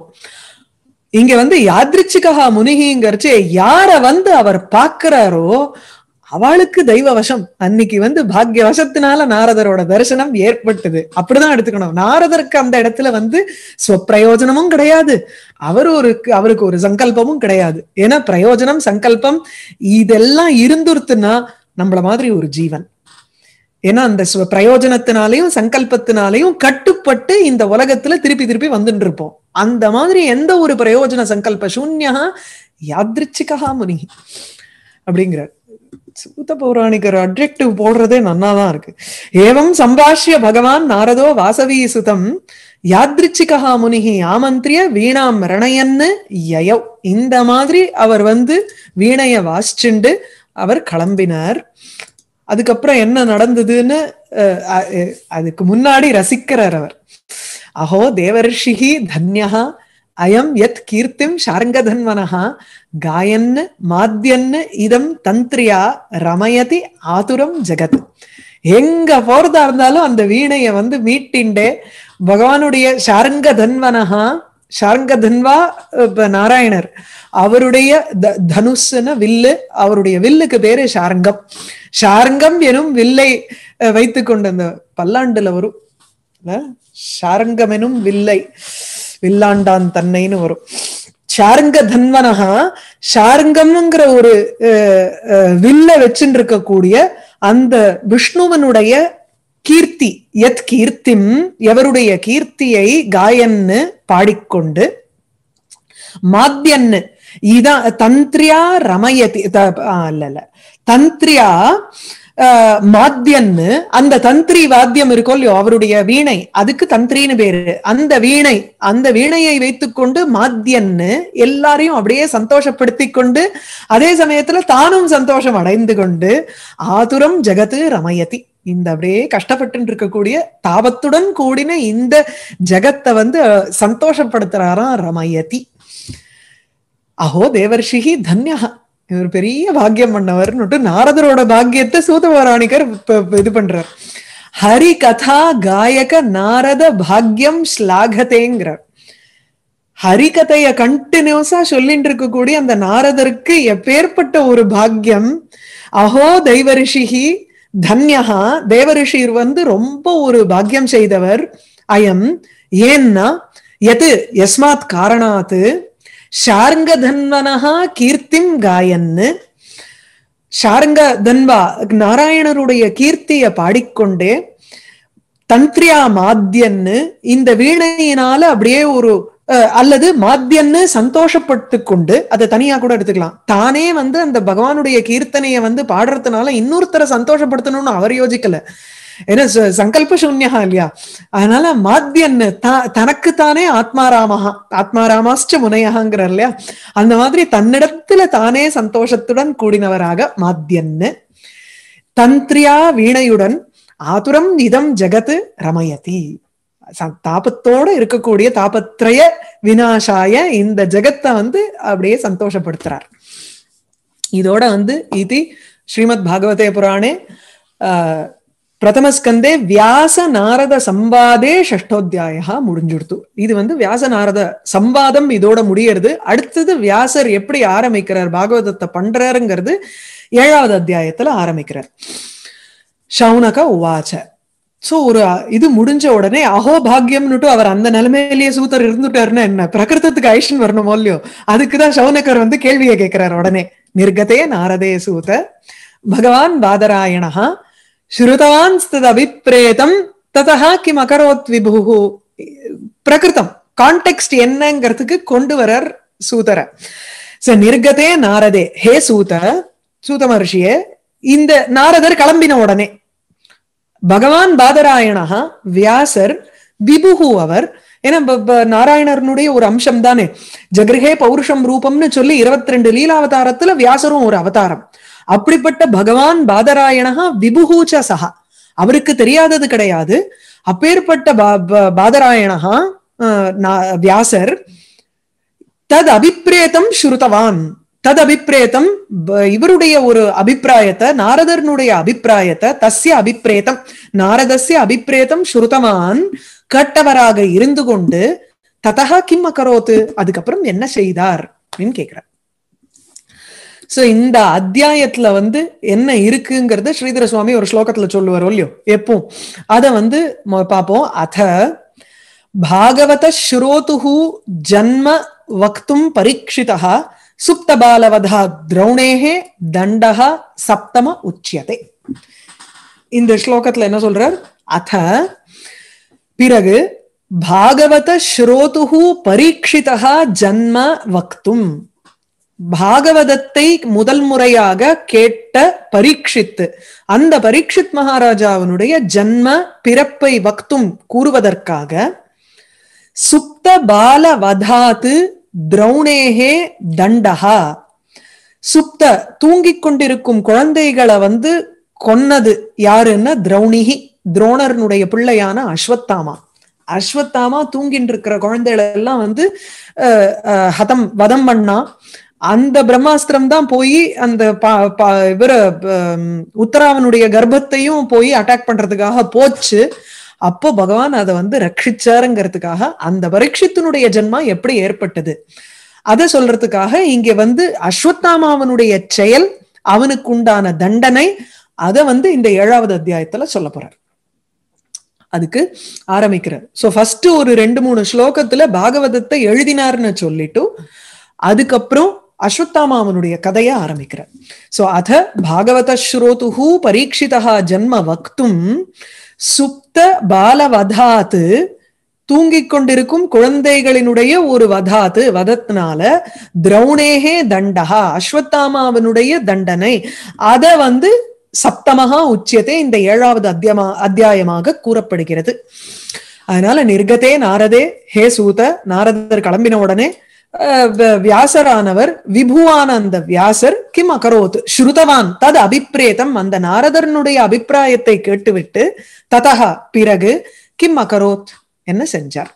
இங்க வந்து யாதிருச்சிகா முனிகிங்கிறச்சு யார வந்து அவர் பார்க்கிறாரோ அவளுக்கு தெய்வ வசம் அன்னைக்கு வந்து பாக்ய வசத்தினால நாரதரோட தரிசனம் ஏற்பட்டது அப்படிதான் எடுத்துக்கணும் நாரதருக்கு அந்த இடத்துல வந்து ஸ்வப்பிரயோஜனமும் கிடையாது அவர் ஒரு அவருக்கு ஒரு சங்கல்பமும் கிடையாது ஏன்னா பிரயோஜனம் சங்கல்பம் இதெல்லாம் இருந்துருத்துன்னா நம்மள மாதிரி ஒரு ஜீவன் ஏன்னா அந்த ஸ்வ- பிரயோஜனத்தினாலையும் சங்கல்பத்தினாலையும் கட்டுப்பட்டு இந்த உலகத்துல திருப்பி திருப்பி வந்துட்டு இருப்போம் அந்த மாதிரி எந்த ஒரு பிரயோஜன சங்கல்ப சூன்யா யாத்ரிச்சிகா முனி அப்படிங்கிறார் சூத பௌராணிகர் அப்ஜெக்டிவ் போடுறதே நன்னாதான் இருக்கு ஏவம் சம்பாஷ்ய பகவான் நாரதோ வாசவி சுதம் யாத்ரிச்சிகா முனிகி ஆமந்திரிய வீணாம் ரணயன்னு யயவ் இந்த மாதிரி அவர் வந்து வீணைய வாசிச்சுண்டு அவர் கிளம்பினார் அதுக்கப்புறம் என்ன நடந்ததுன்னு அஹ், அஹ், அதுக்கு முன்னாடி ரசிக்கிறார் அவர் அஹோ தேவர்ஷிஹி தன்யா அயம் யத் கீர்த்திம் ஷார்ங்கதன்வனஹா காயன் மாத்யன் இதம் தந்திரியா ரமயதி ஆதுரம் ஜெகத் எங்க போறதா இருந்தாலும் அந்த வீணைய வந்து மீட்டிண்டே பகவானுடைய ஷார்ங்க தன்வனஹா ஷார்ங்க தன்வா இப்ப நாராயணர் அவருடைய த- தனுஷ்ன வில்லு அவருடைய வில்லுக்கு பேரு ஷார்ங்கம் ஷார்ங்கம் எனும் வில்லை அஹ், வைத்துக் கொண்ட அந்த பல்லாண்டுல வரும் இல்ல? ஷார்ங்கம் எனும் வில்லை வில்லாண்டான் தன்னைன்னு வரும் ஷார்ங்க தன்வனஹா ஷார்ங்கம்ங்கிற ஒரு அஹ், அஹ், வில்ல வச்சுட்டு இருக்கக்கூடிய அந்த விஷ்ணுவனுடைய கீர்த்தி எத் கீர்த்திம் எவருடைய கீர்த்தியை காயன்னு பாடிக்கொண்டு மாத்யன்னு இதான் தந்திரியா ரமயதி த- ஆ, இல்ல இல்ல தந்திரியா ஆஹ், மாத்யன்னு அந்த தந்திரி வாத்தியம் இருக்கும் இல்லையோ அவருடைய வீணை அதுக்கு தந்திரின்னு பேரு அந்த வீணை அந்த வீணையை வைத்துக்கொண்டு மாத்யன்னு எல்லாரையும் அப்படியே சந்தோஷப்படுத்தி கொண்டு அதே சமயத்துல தானும் சந்தோஷம் அடைந்து கொண்டு ஆதுரம் ஜெகத்து ரமயதி இந்த அப்படியே கஷ்டப்பட்டு இருக்கக்கூடிய தாபத்துடன் கூடின இந்த ஜெகத்தை வந்து அஹ், சந்தோஷப்படுத்துறாராம் ரமயதி அஹோ தேவர்ஷிஹி தன்யா இவர் பெரிய பாக்கியம் பண்ணவர்னுட்டு நாரதரோட பாக்கியத்தை சூதபௌராணிகர் இப்ப- இப்ப இது பண்றார் ஹரி கதா காயக நாரத பாக்கியம் ஸ்லாகதேங்கிறார் ஹரிகதைய கண்டினியூஸா சொல்லிட்டு இருக்கக்கூடிய அந்த நாரதருக்கு எப்பேற்பட்ட ஒரு பாக்கியம் அஹோ தெய்வரிஷிஹி தன்யஹா தேவரிஷிர் வந்து ரொம்ப ஒரு பாக்கியம் செய்தவர் அயம் ஏன்னா எது எஸ்மாத் காரணாத்து ஷார்ங்க தன்வனஹா கீர்த்திம் காயன்னு ஷார்ங்க தன்வா நாராயணருடைய கீர்த்திய பாடிக்கொண்டே தந்திரியா மாத்தியன்னு இந்த வீணையினால அப்படியே ஒரு அஹ், அல்லது மாத்தியன்னு சந்தோஷப்பட்டு கொண்டு அதை தனியா கூட எடுத்துக்கலாம் தானே வந்து அந்த பகவானுடைய கீர்த்தனையை வந்து பாடுறதுனால இன்னொருத்தரை சந்தோஷப்படுத்தணும்னு அவர் யோசிக்கல ஏன்னா ச- சங்கல்ப சூன்யா இல்லையா அதனால மாத்தியன்னு தா- தனக்குத்தானே ஆத்மாராமஹா ஆத்மாராமாஸ்ட முனையகாங்கிறார் இல்லையா அந்த மாதிரி தன்னிடத்துல தானே சந்தோஷத்துடன் கூடினவராக மாத்தியன்னு தந்திரியா வீணையுடன் ஆதுரம் இதம் ஜெகத் ரமயதி ச- தாபத்தோட இருக்கக்கூடிய தாபத்ரய வினாசாய இந்த ஜெகத்தை வந்து அப்படியே சந்தோஷப்படுத்துறார் இதோட வந்து இது ஸ்ரீமத் பாகவதே புராணே ஆஹ், பிரதமஸ்கந்தே வியாச நாரத சம்வாதே ஷஷ்டோத்தியாயா முடிஞ்சுடுத்து இது வந்து வியாச நாரத சம்வாதம் இதோட முடியறது அடுத்தது வியாசர் எப்படி ஆரம்பிக்கிறார் பாகவதத்தை பண்றாருங்கிறது ஏழாவது அத்தியாயத்துல ஆரம்பிக்கிறார் ஷவுனக உவாச்ச சோ ஒரு இது முடிஞ்ச உடனே அஹோ பாக்யம்னுட்டு அவர் அந்த நிலைமையிலேயே சூத்தர் இருந்துட்டாருன்னா என்ன பிரகிருதத்துக்கு ஐஷன் வரணுமோ இல்லையோ அதுக்குதான் சவுனக்கர் வந்து கேள்வியை கேட்கிறார் உடனே நிர்கதே நாரதே சூத பகவான் பாதராயணா ஸ்ருதவான் ஸ்தத் அபிப்ரேதம் ததா கிம் அகரோத் விபுகு பிரகிருதம் கான்டெக்ஸ்ட் என்னங்கிறதுக்கு கொண்டு வரார் சூதர ச நிர்கதே நாரதே ஹே சூத சூத மகர்ஷியே இந்த நாரதர் கிளம்பின உடனே பகவான் பாதராயணா வியாசர் விபுகு அவர் ஏன்னா ப- ப- நாராயணனுடைய ஒரு அம்சம் தானே ஜகிரகே பௌருஷம் ரூபம்னு சொல்லி இருபத்தி ரெண்டு லீலாவதாரத்துல வியாசரும் ஒரு அவதாரம் அப்படிப்பட்ட பகவான் பாதராயணா விபுகூச்ச சஹா அவருக்கு தெரியாதது கிடையாது அப்பேற்பட்ட பா- பா- பாதராயணா அஹ், நா- வியாசர் தத் அபிப்பிரேதம் ஸ்ருதவான் தத் அபிப்பிரேதம் ப- இவருடைய ஒரு அபிப்பிராயத்தை நாரதர்னுடைய அபிப்பிராயத்தை தஸ்ய அபிப்பிரேதம் நாரதஸ்ய அபிப்பிரேதம் ஸ்ருதவான் கட்டவராக இருந்து கொண்டு ததா கிம் அகரோத்து அதுக்கப்புறம் என்ன செய்தார் அப்படின்னு கேக்குறார் சோ இந்த அத்தியாயத்துல வந்து என்ன இருக்குங்கிறத ஸ்ரீதர சுவாமி ஒரு ஸ்லோகத்துல சொல்லுவார் இல்லையோ எப்போ அத வந்து ம- பார்ப்போம் அத பாகவத ஸ்ரோதுஹு ஜன்ம வக்தும் பரீட்சிதா சுப்த பாலவதா திரௌணேகே தண்டஹ சப்தம உச்சியதே இந்த ஸ்லோகத்துல என்ன சொல்றார் அத பிறகு பாகவத ஸ்ரோதுஹு பரீட்சிதா ஜன்ம வக்தும் பாகவதத்தை முதல் முறையாக கேட்ட பரீட்சித்து அந்த பரீட்சித் மகாராஜாவினுடைய ஜன்ம பிறப்பை வக்தும் கூறுவதற்காக சுப்த பால வதாத்து திரௌணேகே தண்டஹா சுப்த தூங்கிக் கொண்டிருக்கும் குழந்தைகளை வந்து கொன்னது யாருன்னா திரௌணிகி துரோணர்னுடைய பிள்ளையான அஸ்வத்தாமா அஸ்வத்தாமா தூங்கிட்டு இருக்கிற குழந்தைகளை எல்லாம் வந்து அஹ், அஹ், ஹதம் வதம் பண்ணா அந்த பிரம்மாஸ்திரம் தான் போய் அந்த பா- பா- இவர ஹம், உத்தராவனுடைய கர்ப்பத்தையும் போய் அட்டாக் பண்றதுக்காக போச்சு அப்போ பகவான் அதை வந்து ரட்சிச்சாருங்கிறதுக்காக அந்த பரீட்சித்தினுடைய ஜென்மா எப்படி ஏற்பட்டது அதை சொல்றதுக்காக இங்க வந்து அஸ்வத்தாமாவனுடைய செயல் அவனுக்கு உண்டான தண்டனை அதை வந்து இந்த ஏழாவது அத்தியாயத்துல சொல்ல போறார் அதுக்கு ஆரம்பிக்கிறார் சோ ஃபர்ஸ்ட் ஒரு ரெண்டு மூணு ஸ்லோகத்துல பாகவதத்தை எழுதினார்னு சொல்லிட்டு அதுக்கப்புறம் அஸ்வத்தாமாவனுடைய கதையை ஆரம்பிக்கிறார் சோ அத பாகவத ஸ்ரோதுஹு பரீட்சிதா ஜன்ம வக்தும் சுப்த பாலவதாத்து தூங்கிக் கொண்டிருக்கும் குழந்தைகளினுடைய ஒரு வதாத்து வதத்தினால திரௌணேகே தண்டஹா அஸ்வத்தாமாவனுடைய தண்டனை அத வந்து சப்தமகா உச்சியத்தை இந்த ஏழாவது அத்தியமா அத்தியாயமாக கூறப்படுகிறது அதனால நிர்கதே நாரதே ஹே சூத நாரதர் கிளம்பின உடனே அஹ், வ- வியாசரானவர் விபுவான அந்த வியாசர் கிம் அகரோத் ஸ்ருதவான் தது அபிப்பிரேதம் அந்த நாரதனுடைய அபிப்பிராயத்தை கேட்டுவிட்டு ததஹா பிறகு கிம் அகரோத் என்ன செஞ்சார்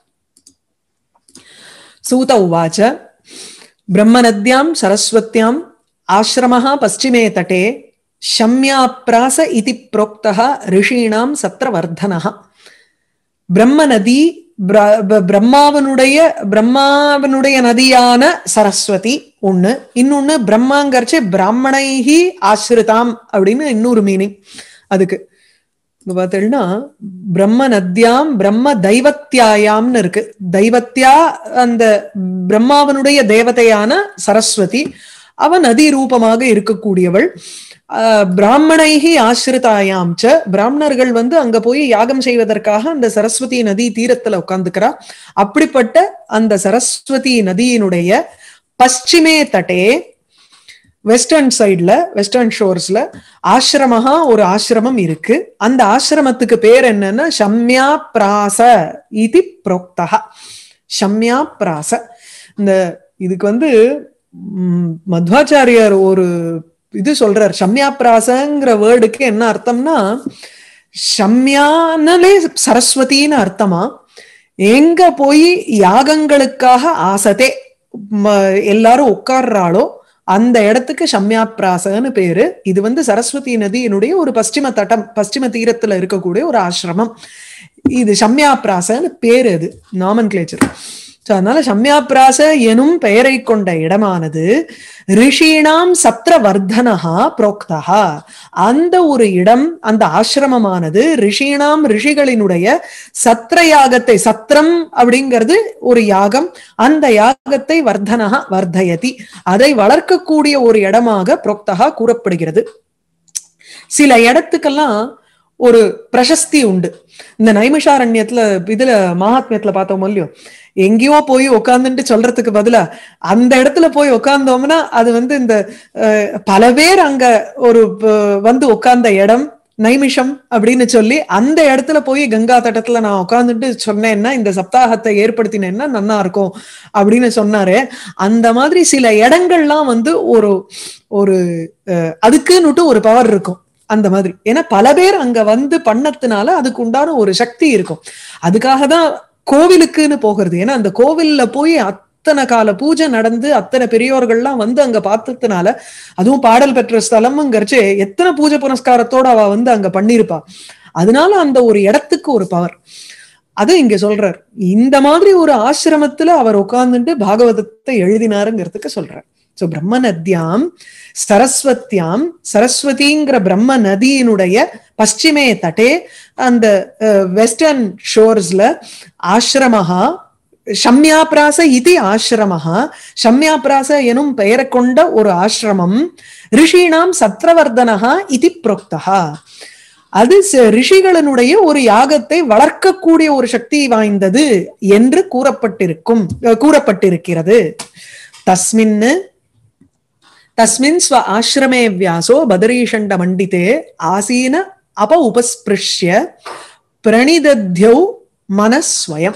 சூத உவாச்ச பிரம்மநத்யாம் சரஸ்வத்யாம் ஆசிரமः பश्चिमे தட்டே शम्याप्रास इति प्रोक्तः ரிஷீணாம் சத்ரவர்தனः பிரம்ம நதி பிர- ப- பிரம்மாவனுடைய பிரம்மாவனுடைய நதியான சரஸ்வதி ஒண்ணு இன்னொன்னு பிரம்மாங்கர்ச்சே பிராமணைஹி ஆசிரிதாம் அப்படின்னு இன்னொரு மீனிங் அதுக்கு இங்க பார்த்தீங்கன்னா பிரம்ம நத்யாம் பிரம்ம தெய்வத்தியாயாம்னு இருக்கு தெய்வத்தியா அந்த பிரம்மாவனுடைய தேவதையான சரஸ்வதி அவ நதி ரூபமாக இருக்கக்கூடியவள் ஆஹ் பிராமணைகி ஆசிரிதாயாம் ச பிராமணர்கள் வந்து அங்க போய் யாகம் செய்வதற்காக அந்த சரஸ்வதி நதி தீரத்துல உட்கார்ந்துக்கிறா அப்படிப்பட்ட அந்த சரஸ்வதி நதியினுடைய பশ্চিமே தட்டே வெஸ்டர்ன் சைட்ல வெஸ்டர்ன் ஷோர்ஸ்ல ஆசிரமஹா ஒரு ஆசிரமம் இருக்கு அந்த ஆசிரமத்துக்கு பேர் என்னன்னா ஷம்யா பிராச இது புரோக்தா ஷம்யா பிராச இந்த இதுக்கு வந்து ம், மಧ್வாச்சாரியார் ஒரு இது சொல்றார் ஷம்யா பிராசங்கிற வேர்டுக்கு என்ன அர்த்தம்னா ஷம்யானலே சரஸ்வதின்னு அர்த்தமா எங்க போய் யாகங்களுக்காக ஆசதே ம- எல்லாரும் உட்கார்றாளோ அந்த இடத்துக்கு ஷம்யாப்ராசன்னு பேரு இது வந்து சரஸ்வதி நதியினுடைய ஒரு பশ্চিம தட்டம் பশ্চিம தீரத்துல இருக்கக்கூடிய ஒரு ஆசிரமம் இது ஷம்யாப்ராசன்னு பேரு அது நாமன் கிளேச்சர் அதனால ஷம்யாப்ராச எனும் பெயரை கொண்ட இடமானது ரிஷீணாம் சத்ரவர்தனஹா புரோக்தஹா அந்த ஒரு இடம் அந்த ஆசிரமமானது ரிஷீணாம் ரிஷிகளினுடைய சத்ர யாகத்தை சத்திரம் அப்படிங்கிறது ஒரு யாகம் அந்த யாகத்தை வர்தனஹா வர்தயதி அதை வளர்க்கக்கூடிய ஒரு இடமாக புரோக்தகா கூறப்படுகிறது சில இடத்துக்கெல்லாம் ஒரு பிரசஸ்தி உண்டு இந்த நைமிஷாரண்யத்துல இதுல மகாத்மியத்துல பார்த்தோம் இல்லையோ எங்கேயோ போய் உட்காந்துட்டு சொல்றதுக்கு பதிலா அந்த இடத்துல போய் உட்கார்ந்தோம்னா அது வந்து இந்த அஹ், பல பேர் அங்க ஒரு அஹ், வந்து உட்கார்ந்த இடம் நைமிஷம் அப்படின்னு சொல்லி அந்த இடத்துல போய் கங்கா தட்டத்துல நான் உட்கார்ந்துட்டு சொன்னேன்னா இந்த சப்தாகத்தை ஏற்படுத்தினேன்னா நன்னா இருக்கும் அப்படின்னு சொன்னாரு அந்த மாதிரி சில இடங்கள்லாம் வந்து ஒரு ஒரு அஹ், அதுக்குன்னுட்டு ஒரு பவர் இருக்கும் அந்த மாதிரி ஏன்னா பல பேர் அங்க வந்து பண்ணதுனால அதுக்கு உண்டான ஒரு சக்தி இருக்கும் அதுக்காக தான் கோவிலுக்குன்னு போகிறது ஏன்னா அந்த கோவில்ல போய் அத்தனை கால பூஜை நடந்து அத்தனை பெரியோர்கள்லாம் வந்து அங்க பார்த்ததுனால அதுவும் பாடல் பெற்ற ஸ்தலம்ங்கிறச்சு எத்தனை பூஜை புனஸ்காரத்தோட அவ வந்து அங்க பண்ணிருப்பா அதனால அந்த ஒரு இடத்துக்கு ஒரு பவர் அது இங்க சொல்றார் இந்த மாதிரி ஒரு ஆசிரமத்துல அவர் உட்கார்ந்துட்டு பாகவதத்தை எழுதினாருங்கிறதுக்கு சொல்றார் சோ பிரம்ம நத்யாம் சரஸ்வத்தியாம் சரஸ்வதிங்கிற பிரம்ம நதியினுடைய பশ্চিமே தட்டே அந்த வெஸ்டர்ன் ஷோர்ஸ்ல ஆசிரமஹா ஷம்யாபிராச இது ஆசிரமஹா ஷம்யாபிராச எனும் பெயரை கொண்ட ஒரு ஆசிரமம் ரிஷீணாம் சத்ரவர்தனஹா இது புரோக்தஹா அது ச- ரிஷிகளினுடைய ஒரு யாகத்தை வளர்க்கக்கூடிய ஒரு சக்தி வாய்ந்தது என்று கூறப்பட்டிருக்கும் அஹ் கூறப்பட்டிருக்கிறது தஸ்மின்னு தஸ்மின் ஸ்வ ஆசிரமே வியாசோ பதரீஷண்ட மண்டிதே ஆசீன அப உபஸ்பிருஷ்ய பிரணிதத்யௌ மனஸ்வயம்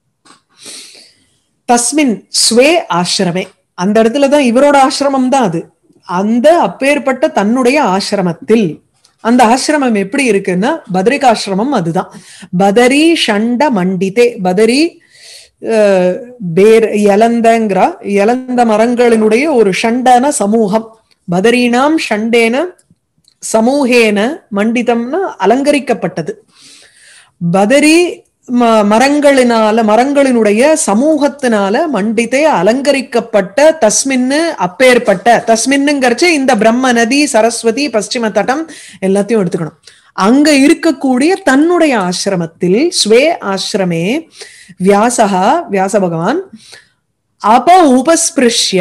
தஸ்மின் ஸ்வே ஆசிரமே அந்த இடத்துலதான் இவரோட ஆசிரமம் தான் அது அந்த அப்பேற்பட்ட தன்னுடைய ஆசிரமத்தில் அந்த ஆசிரமம் எப்படி இருக்குன்னா பத்ரிகாசிரமம் அதுதான் பதரி ஷண்ட மண்டிதே பதரி அஹ், பேர் எலந்தங்கிறா எலந்த மரங்களினுடைய ஒரு ஷண்டன சமூகம் பதரீனாம் ஷண்டேன சமூகேன மண்டிதம்னா அலங்கரிக்கப்பட்டது பதரி ம- மரங்களினால மரங்களினுடைய சமூகத்தினால மண்டித்தே அலங்கரிக்கப்பட்ட தஸ்மின்னு அப்பேற்பட்ட தஸ்மின்னுங்கிறச்சு இந்த பிரம்ம நதி சரஸ்வதி பশ্চিம தட்டம் எல்லாத்தையும் எடுத்துக்கணும் அங்க இருக்கக்கூடிய தன்னுடைய ஆசிரமத்தில் ஸ்வே ஆசிரமே வியாசகா வியாச பகவான் அப உபஸ்பிருஷ்ய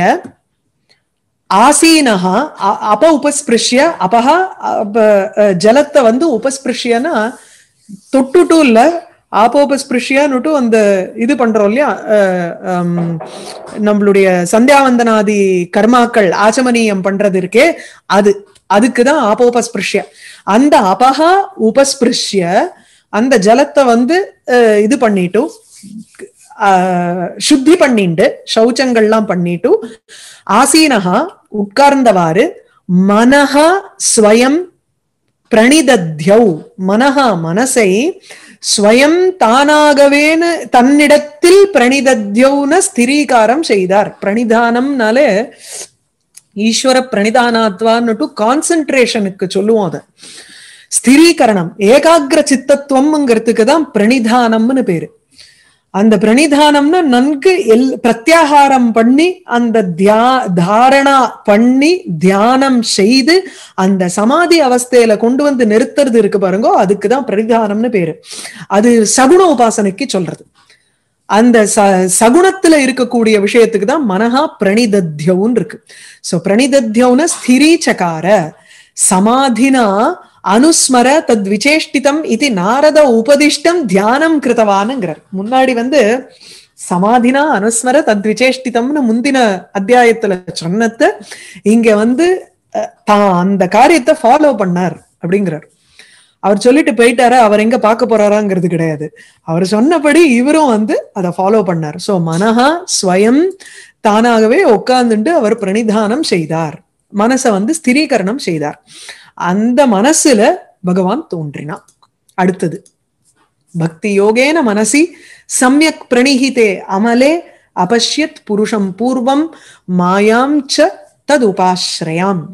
ஆசீனஹா அ- அப உபஸ்பிருஷ்ய அபஹா அப- அஹ் ஜலத்தை வந்து உபஸ்பிருஷ்யனா தொட்டுட்டு இல்ல ஆபோபஸ்பிருஷ்யான்னுட்டு அந்த இது பண்றோம் இல்லையா அஹ், ஹம், நம்மளுடைய சந்தியாவந்தனாதி கர்மாக்கள் ஆச்சமனியம் பண்றது இருக்கே அது அதுக்குதான் ஆபோபஸ்பிருஷ்ய அந்த அபஹா உபஸ்பிருஷ்ய அந்த ஜலத்தை வந்து அஹ், இது பண்ணிட்டு ஆஹ், சுத்தி பண்ணிண்டு சௌச்சங்கள்லாம் பண்ணிட்டு ஆசீனஹா உட்கார்ந்தவாறு மனஹா ஸ்வயம் பிரணிதத்யௌ மனஹா மனசை ஸ்வயம் தானாகவேன்னு தன்னிடத்தில் பிரணிதத்யௌன ஸ்திரீகாரம் செய்தார் பிரணிதானம்னாலே ஈஸ்வர பிரணிதானாத்வான்னுட்டு கான்சென்ட்ரேஷனுக்கு சொல்லுவோம் அதை ஸ்திரீகரணம் ஏகாகிர சித்தத்துவம்ங்கிறதுக்கு தான் பிரணிதானம்னு பேரு அந்த பிரணிதானம்னா நன்கு எல் பிரத்யாகாரம் பண்ணி அந்த தியா தாரணா பண்ணி தியானம் செய்து அந்த சமாதி அவஸ்தையில கொண்டு வந்து நிறுத்துறது இருக்கு பாருங்க அதுக்குதான் பிரணிதானம்னு பேரு அது சகுண உபாசனைக்கு சொல்றது அந்த ச சகுணத்துல இருக்கக்கூடிய விஷயத்துக்கு தான் மனஹா பிரணிதத்யவுன்னு இருக்கு சோ பிரணிதத்யவுன ஸ்திரீச்சகார சமாதினா அனுஸ்மர தத் விசேஷ்டிதம் இது நாரத உபதிஷ்டம் தியானம் கிருத்தவானுங்கிறார் முன்னாடி வந்து சமாதினா அனுஸ்மர தத் விசேஷ்டிதம்னு முந்தின அத்தியாயத்துல சொன்னத இங்க வந்து அஹ், தான் அந்த காரியத்தை ஃபாலோ பண்ணார் அப்படிங்கிறார் அவர் சொல்லிட்டு போயிட்டாரு அவர் எங்க பார்க்க போறாராங்கிறது கிடையாது அவர் சொன்னபடி இவரும் வந்து அதை ஃபாலோ பண்ணார் சோ மனஹா ஸ்வயம் தானாகவே உட்கார்ந்துட்டு அவர் பிரணிதானம் செய்தார் மனசை வந்து ஸ்திரீகரணம் செய்தார் அந்த மனசுல பகவான் தோன்றினான் அடுத்தது பக்தி யோகேன மனசி சம்யக் பிரணிஹிதே அமலே அபஷ்யத் புருஷம் பூர்வம் மாயாம் ச தது உபாஸ்ரயாம்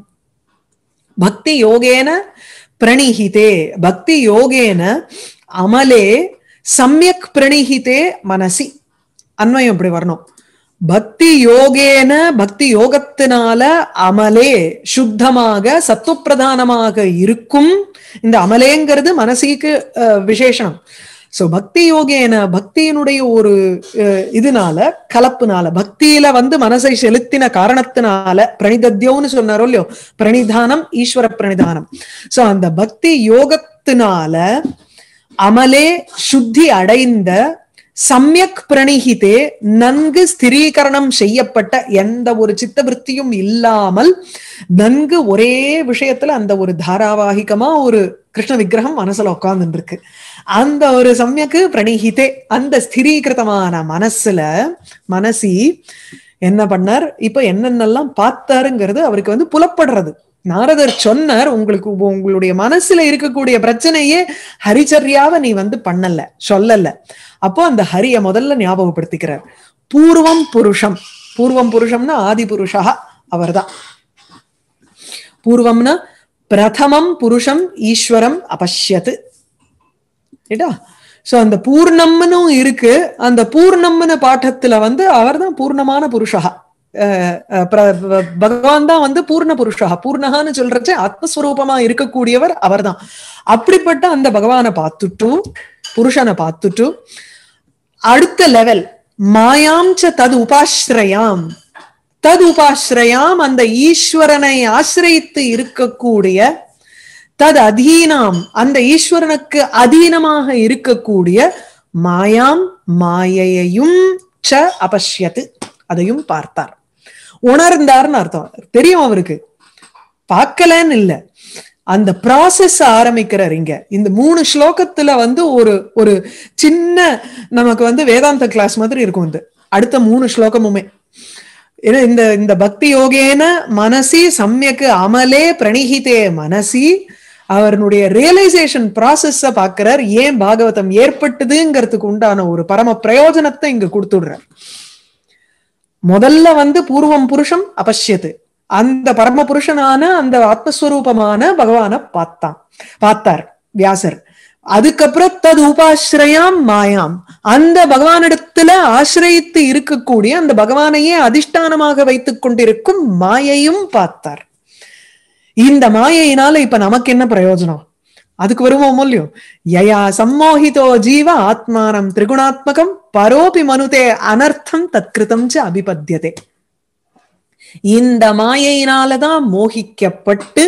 பக்தி யோகேன பிரணிஹிதே பக்தி யோகேன அமலே சம்யக் பிரணிஹிதே மனசி அன்வயம் இப்படி வரணும் பக்தி யோகேன பக்தி யோகத்தினால அமலே சுத்தமாக சத்துவப்பிரதானமாக இருக்கும் இந்த அமலேங்கிறது மனசிக்கு அஹ், விசேஷனம் சோ பக்தி யோகேன பக்தியினுடைய ஒரு அஹ், இதனால கலப்புனால பக்தியில வந்து மனசை செலுத்தின காரணத்தினால பிரணிதத்யோன்னு சொன்னாரோ இல்லையோ பிரணிதானம் ஈஸ்வர பிரணிதானம் சோ அந்த பக்தி யோகத்தினால அமலே சுத்தி அடைந்த சம்யக் பிரணிகிதே நன்கு ஸ்திரீகரணம் செய்யப்பட்ட எந்த ஒரு சித்தவருத்தியும் இல்லாமல் நன்கு ஒரே விஷயத்துல அந்த ஒரு தாராவாகிகமா ஒரு கிருஷ்ண விக்கிரகம் மனசுல உட்கார்ந்துட்டு இருக்கு அந்த ஒரு சமயக்கு பிரணிகிதே அந்த ஸ்திரீகிருதமான மனசுல மனசி என்ன பண்ணார் இப்ப என்னென்னலாம் பார்த்தாருங்கிறது அவருக்கு வந்து புலப்படுறது நாரதர் சொன்னார் உங்களுக்கு உங்களுடைய மனசுல இருக்கக்கூடிய பிரச்சனையே ஹரிச்சரியாவை நீ வந்து பண்ணல சொல்லல அப்போ அந்த ஹரிய முதல்ல ஞாபகப்படுத்திக்கிறார் பூர்வம் புருஷம் பூர்வம் புருஷம்னா ஆதி புருஷா அவர்தான் பூர்வம்னா பிரதமம் புருஷம் ஈஸ்வரம் அபஷ்யத்து ஏடா சோ அந்த பூர்ணம்னு இருக்கு அந்த பூர்ணம்னு பாட்டத்துல வந்து அவர்தான் பூர்ணமான புருஷா அஹ், அஹ், பிர- ப- பகவான் தான் வந்து பூர்ண புருஷா பூர்ணகான்னு சொல்றச்சு ஆத்மஸ்வரூபமா இருக்கக்கூடியவர் அவர்தான் அப்படிப்பட்ட அந்த பகவானை பார்த்துட்டு புருஷனை பார்த்துட்டு அடுத்த லெவல் மாயாம் ச தது உபாஸ்ரயாம் தது உபாஸ்ரயாம் அந்த ஈஸ்வரனை ஆசிரியத்து இருக்கக்கூடிய தது அதீனாம் அந்த ஈஸ்வரனுக்கு அதீனமாக இருக்கக்கூடிய மாயாம் மாயையையும் ச அபஷ்யத்து அதையும் பார்த்தார் உணர்ந்தார்னு அர்த்தம் தெரியும் அவருக்கு பார்க்கலன்னு இல்ல அந்த ப்ராசஸ் ஆரம்பிக்கிறார் இங்க இந்த மூணு ஸ்லோகத்துல வந்து ஒரு ஒரு சின்ன நமக்கு வந்து வேதாந்த கிளாஸ் மாதிரி இருக்கும் இது அடுத்த மூணு ஸ்லோகமுமே ஏன்னா இந்த இந்த பக்தி யோகேன மனசி சமயக்கு அமலே பிரணிகிதே மனசி அவருடைய ரியலைசேஷன் ப்ராசஸ பாக்குறார் ஏன் பாகவதம் ஏற்பட்டதுங்கிறதுக்கு உண்டான ஒரு பரம பிரயோஜனத்தை இங்க கொடுத்துடுறார் முதல்ல வந்து பூர்வம் புருஷம் அபஷ்யத்து அந்த பரம புருஷனான அந்த ஆத்மஸ்வரூபமான பகவான பார்த்தான் பார்த்தார் வியாசர் அதுக்கப்புறம் தது உபாசிரயாம் மாயாம் அந்த பகவானிடத்துல ஆசிரியத்து இருக்கக்கூடிய அந்த பகவானையே அதிஷ்டானமாக வைத்துக் கொண்டிருக்கும் மாயையும் பார்த்தார் இந்த மாயையினால இப்ப நமக்கு என்ன பிரயோஜனம் அதுக்கு வருவோம் இல்லையோ யயா சம்மோகிதோ ஜீவ ஆத்மானம் திரிகுணாத்மகம் பரோபி மனுதே அனர்த்தம் தத்கிருதம் ச அபிபத்தியதே இந்த மாயையினாலதான் மோகிக்கப்பட்டு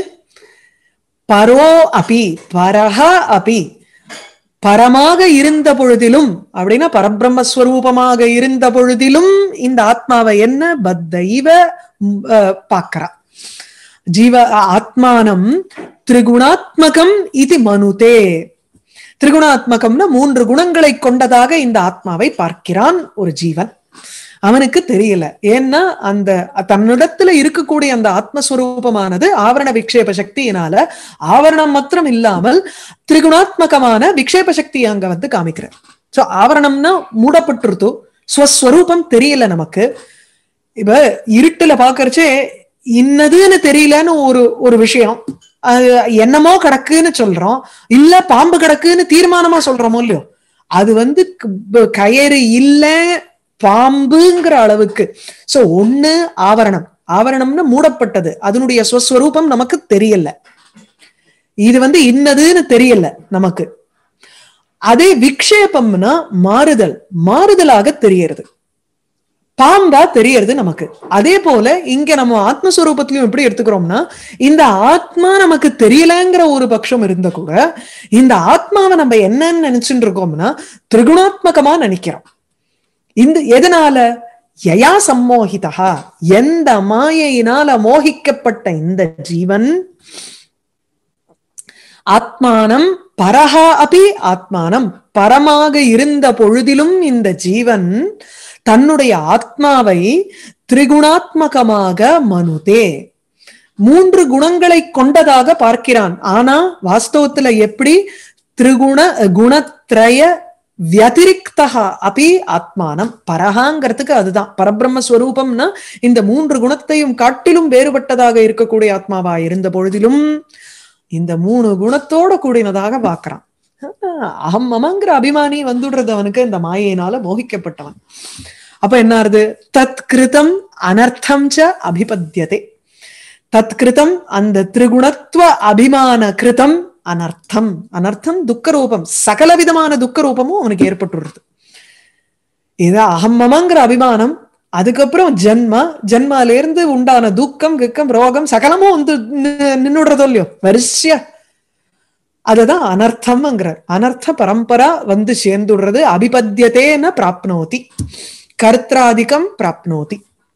பரோ அபி பரஹ அபி பரமாக இருந்த பொழுதிலும் அப்படின்னா பரபிரம்மஸ்வரூபமாக இருந்த பொழுதிலும் இந்த ஆத்மாவை என்ன பத்தைவ பாக்கிறா ஜீவ ஆத்மானம் திரிகுணாத்மகம் இது மனுதே திரிகுணாத்மகம்னா மூன்று குணங்களை கொண்டதாக இந்த ஆத்மாவை பார்க்கிறான் ஒரு ஜீவன் அவனுக்கு தெரியல ஏன்னா அந்த தன்னிடத்துல இருக்கக்கூடிய அந்த ஆத்மஸ்வரூபமானது ஆவரண விக்ஷேப சக்தியினால ஆவரணம் மாத்திரம் இல்லாமல் திரிகுணாத்மகமான விக்ஷேப சக்தி அங்க வந்து காமிக்கிறார் சோ ஆவரணம்னா மூடப்பட்டிருத்தோ ஸ்வஸ்வரூபம் தெரியல நமக்கு இப்ப இருட்டுல பாக்குறச்சே இன்னதுன்னு தெரியலன்னு ஒரு ஒரு விஷயம் அது என்னமோ கிடக்குன்னு சொல்றோம் இல்ல பாம்பு கிடக்குன்னு தீர்மானமா சொல்றோமோ இல்லையோ அது வந்து கயறு இல்ல பாம்புங்கிற அளவுக்கு சோ ஒண்ணு ஆவரணம் ஆவரணம்னு மூடப்பட்டது அதனுடைய ஸ்வஸ்வரூபம் நமக்கு தெரியல இது வந்து இன்னதுன்னு தெரியல நமக்கு அதே விக்ஷேபம்னா மாறுதல் மாறுதலாக தெரியறது பாம்பா தெரியறது நமக்கு அதே போல இங்க நம்ம ஆத்மஸ்வரூபத்திலையும் எப்படி எடுத்துக்கிறோம்னா இந்த ஆத்மா நமக்கு தெரியலங்கிற ஒரு பட்சம் இருந்த கூட இந்த ஆத்மாவை நம்ம என்னன்னு நினைச்சுட்டு இருக்கோம்னா திரிகுணாத்மகமா நினைக்கிறோம் இந்த எதனால யயா சம்மோகிதா எந்த மாயையினால மோகிக்கப்பட்ட இந்த ஜீவன் ஆத்மானம் பரஹா அபி ஆத்மானம் பரமாக இருந்த பொழுதிலும் இந்த ஜீவன் தன்னுடைய ஆத்மாவை திரிகுணாத்மகமாக மனுதே மூன்று குணங்களை கொண்டதாக பார்க்கிறான் ஆனா வாஸ்தவத்துல எப்படி திரிகுண குணத்ரய வியதிரிக்தா அப்படி ஆத்மானம் பரகாங்கிறதுக்கு அதுதான் பரபிரம்மஸ்வரூபம்னா இந்த மூன்று குணத்தையும் காட்டிலும் வேறுபட்டதாக இருக்கக்கூடிய ஆத்மாவா இருந்த பொழுதிலும் இந்த மூணு குணத்தோட கூடினதாக பார்க்கிறான் அகம் மமங்கிற அபிமானி வந்துடுறது அவனுக்கு இந்த மாயையினால மோகிக்கப்பட்டவன் அப்ப என்ன ஆறுது தத் கிருதம் அனர்த்தம் ச அபிபத்தியதே தத் கிருதம் அந்த திரிகுணத்துவ அபிமான கிருதம் அனர்த்தம் அனர்த்தம் துக்க ரூபம் சகல விதமான துக்க ரூபமும் அவனுக்கு ஏற்பட்டுருது இது அகம்மமங்கிற அபிமானம் அதுக்கப்புறம் ஜென்மா ஜென்மால இருந்து உண்டான துக்கம் கிக்கம் ரோகம் சகலமும் வந்து நின்னுடுறதோ இல்லையோ வரிசையா அதுதான் அனர்த்தம்ங்கிறார் அனர்த்த பரம்பரா வந்து சேர்ந்துடுறது அபிபத்தியத்தேன பிராப்னோதி கர்த்தாதிக்கம் பிராப்னோதி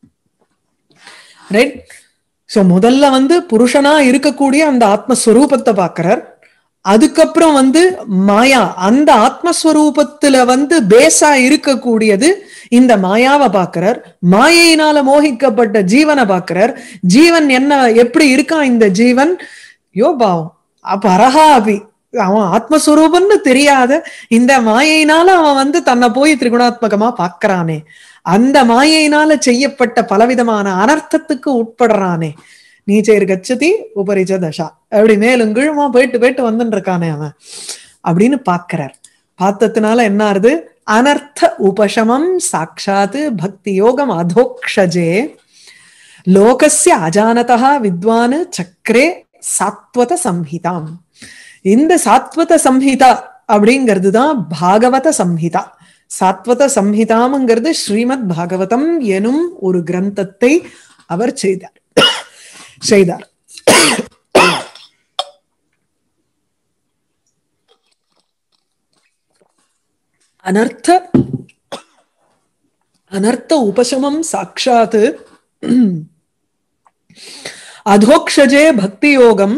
ரைட் சோ முதல்ல வந்து புருஷனா இருக்கக்கூடிய அந்த ஆத்மஸ்வரூபத்தை பாக்குறார் அதுக்கப்புறம் வந்து மாயா அந்த ஆத்மஸ்வரூபத்துல வந்து பேஸா இருக்கக்கூடியது இந்த மாயாவை பாக்குறார் மாயையினால மோகிக்கப்பட்ட ஜீவனை பாக்குறார் ஜீவன் என்ன எப்படி இருக்கான் இந்த ஜீவன் யோ பாவம் அப்ப அரஹா அபி அவன் ஆத்மஸ்வரூபம்னு தெரியாத இந்த மாயையினால அவன் வந்து தன்னை போய் திரிகுணாத்மகமா பாக்குறானே அந்த மாயையினால செய்யப்பட்ட பலவிதமான அனர்த்தத்துக்கு உட்படுறானே நீச்சைர் கச்சதி உபரிச்ச தசா அப்படி மேலும் கீழுமா போயிட்டு போயிட்டு வந்துட்டு இருக்கானே அவன் அப்படின்னு பாக்குறார் பார்த்ததுனால என்ன ஆறுது அனர்த்த உபசமம் சாட்சாத்து பக்தி யோகம் அதோக்ஷஜே லோகஸ்ய அஜானதா வித்வான் சக்கரே சாத்வத சம்ஹிதாம் இந்த சாத்வத சம்ஹிதா அப்படிங்கிறது தான் பாகவத சம்ஹிதா சாத்வத சம்ஹிதாம்ங்கிறது ஸ்ரீமத் பாகவதம் எனும் ஒரு கிரந்தத்தை அவர் செய்தார் செய்தார் அனர்த்த அனர்த்த உபசமம் சாட்சாத் அதோக்ஷஜே பக்தி யோகம்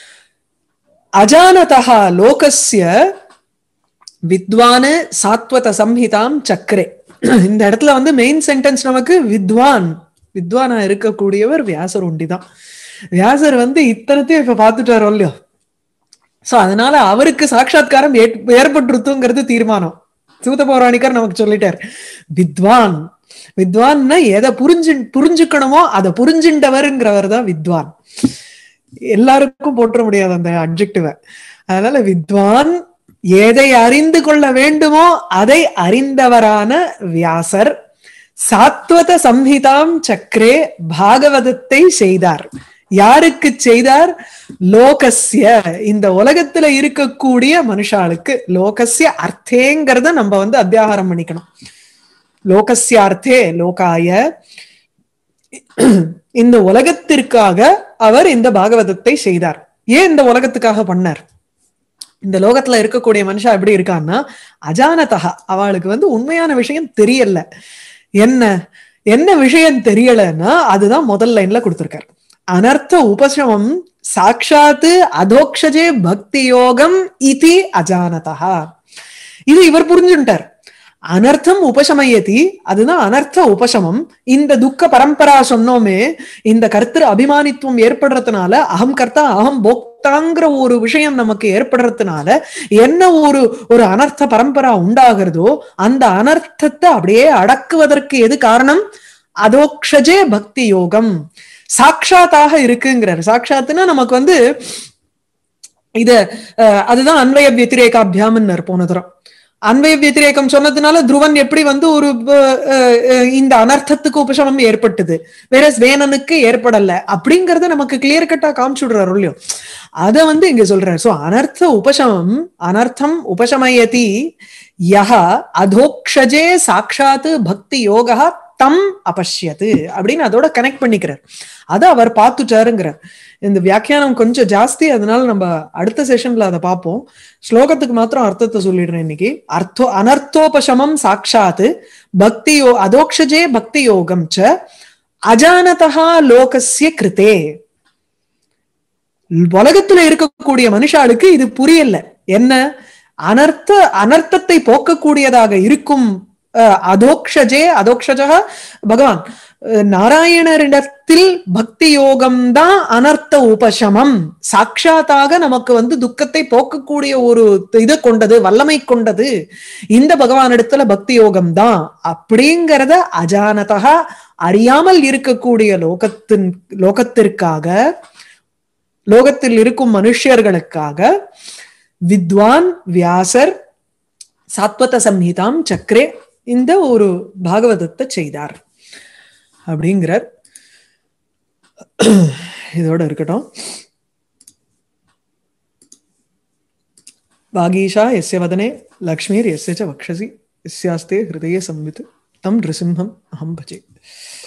அஜானதா லோகஸ்ய வித்வான் சாத்வத சம்ஹிதாம் சக்கரே இந்த இடத்துல வந்து மெயின் சென்டென்ஸ் நமக்கு வித்வான் வித்வானா இருக்கக்கூடியவர் வியாசர் ஒண்டிதான் வியாசர் வந்து இத்தனத்தையும் இப்ப பார்த்துட்டாரோ இல்லையோ சோ அதனால அவருக்கு சாட்சா்காரம் ஏற்பட்டுருத்துங்கிறது தீர்மானம் சூத பௌராணிக்கர் நமக்கு சொல்லிட்டார் வித்வான் வித்வான்னா எதை புரிஞ்சு புரிஞ்சுக்கணுமோ அதை புரிஞ்சுண்டவருங்கிறவர் தான் வித்வான் எல்லாருக்கும் போற்ற முடியாது அந்த அப்ஜெக்டிவ அதனால வித்வான் எதை அறிந்து கொள்ள வேண்டுமோ அதை அறிந்தவரான வியாசர் சாத்வத சம்ஹிதாம் சக்கரே பாகவதத்தை செய்தார் யாருக்கு செய்தார் லோகஸ்ய இந்த உலகத்துல இருக்கக்கூடிய மனுஷாளுக்கு லோகஸ்ய அர்த்தேங்கிறத நம்ம வந்து அத்தியாகாரம் பண்ணிக்கணும் லோகஸ்ய அர்த்தே லோகாய இந்த உலகத்திற்காக அவர் இந்த பாகவதத்தை செய்தார் ஏன் இந்த உலகத்துக்காக பண்ணார் இந்த லோகத்துல இருக்கக்கூடிய மனுஷா எப்படி இருக்கான்னா அஜானதகா அவளுக்கு வந்து உண்மையான விஷயம் தெரியல என்ன என்ன விஷயம் தெரியலன்னா அதுதான் முதல் லைன்ல கொடுத்திருக்காரு அனர்த்த உபசமம் சாட்சாத்து அதோக்ஷஜே பக்தி யோகம் இது அஜானதா இது இவர் புரிஞ்சுட்டார் அனர்த்தம் உபசமயதி அதுதான் அனர்த்த உபசமம் இந்த துக்க பரம்பரா சொன்னோமே இந்த கர்த்தர் அபிமானித்துவம் ஏற்படுறதுனால அகம் கர்த்தா அகம் போக்தாங்கிற ஒரு விஷயம் நமக்கு ஏற்படுறதுனால என்ன ஒரு ஒரு அனர்த்த பரம்பரா உண்டாகிறதோ அந்த அனர்த்தத்தை அப்படியே அடக்குவதற்கு எது காரணம் அதோக்ஷஜே பக்தி யோகம் சாட்சாத்தாக இருக்குங்கிறார் சாட்சாத்துனா நமக்கு வந்து இத அதுதான் அன்வய வத்திரேகாபியாமன்னர் போன தரம் அன்வய வத்திரேகம் சொன்னதுனால துருவன் எப்படி வந்து ஒரு இந்த அனர்த்தத்துக்கு உபசமம் ஏற்பட்டது வேற வேணனுக்கு ஏற்படல அப்படிங்கறத நமக்கு கிளியர் கட்டா காமிச்சுடுறாரு இல்லையோ அத வந்து இங்க சொல்றாரு சோ அனர்த்த உபசமம் அனர்த்தம் உபசமயதி யஹ அதோக்ஷஜே சாட்சாத் பக்தி யோகா தம் அபஷ்யது அப்படின்னு அதோட கனெக்ட் பண்ணிக்கிறார் அதை அவர் பார்த்துட்டாருங்கிறார் இந்த வியாக்கியானம் கொஞ்சம் ஜாஸ்தி அதனால நம்ம அடுத்த செஷன்ல அதை பார்ப்போம் ஸ்லோகத்துக்கு மாத்திரம் அர்த்தத்தை சொல்லிடுறேன் இன்னைக்கு அர்த்தோ அனர்த்தோபசமம் சாட்சாத் பக்தி யோ அதோக்ஷஜே பக்தி யோகம் ச அஜானதா லோகசிய கிருத்தே உலகத்துல இருக்கக்கூடிய மனுஷாளுக்கு இது புரியல என்ன அனர்த்த அனர்த்தத்தை போக்கக்கூடியதாக இருக்கும் அதோக்ஷஜே அதோக்ஷஜா பகவான் நாராயணரிடத்தில் பக்தி யோகம் தான் அனர்த்த உபசமம் சாட்சாத்தாக நமக்கு வந்து துக்கத்தை போக்கக்கூடிய ஒரு இது கொண்டது வல்லமை கொண்டது இந்த பகவானிடத்துல பக்தி யோகம் தான் அப்படிங்கிறத அஜானதா அறியாமல் இருக்கக்கூடிய லோகத்தின் லோகத்திற்காக லோகத்தில் இருக்கும் மனுஷர்களுக்காக வித்வான் வியாசர் சாத்வத சம்ஹிதாம் சக்கரே இந்த ஒரு பாகவதத்தை செய்தார் அப்படிங்கிறார் இதோட இருக்கட்டும் வாகீஷா எஸ்ய வதனே லக்ஷ்மீர் எஸ்ய ச வக்ஷசி எஸ்யாஸ்தே ஹிருதய சம்வித் தம் நிருசிம்ஹம் அஹம் பஜே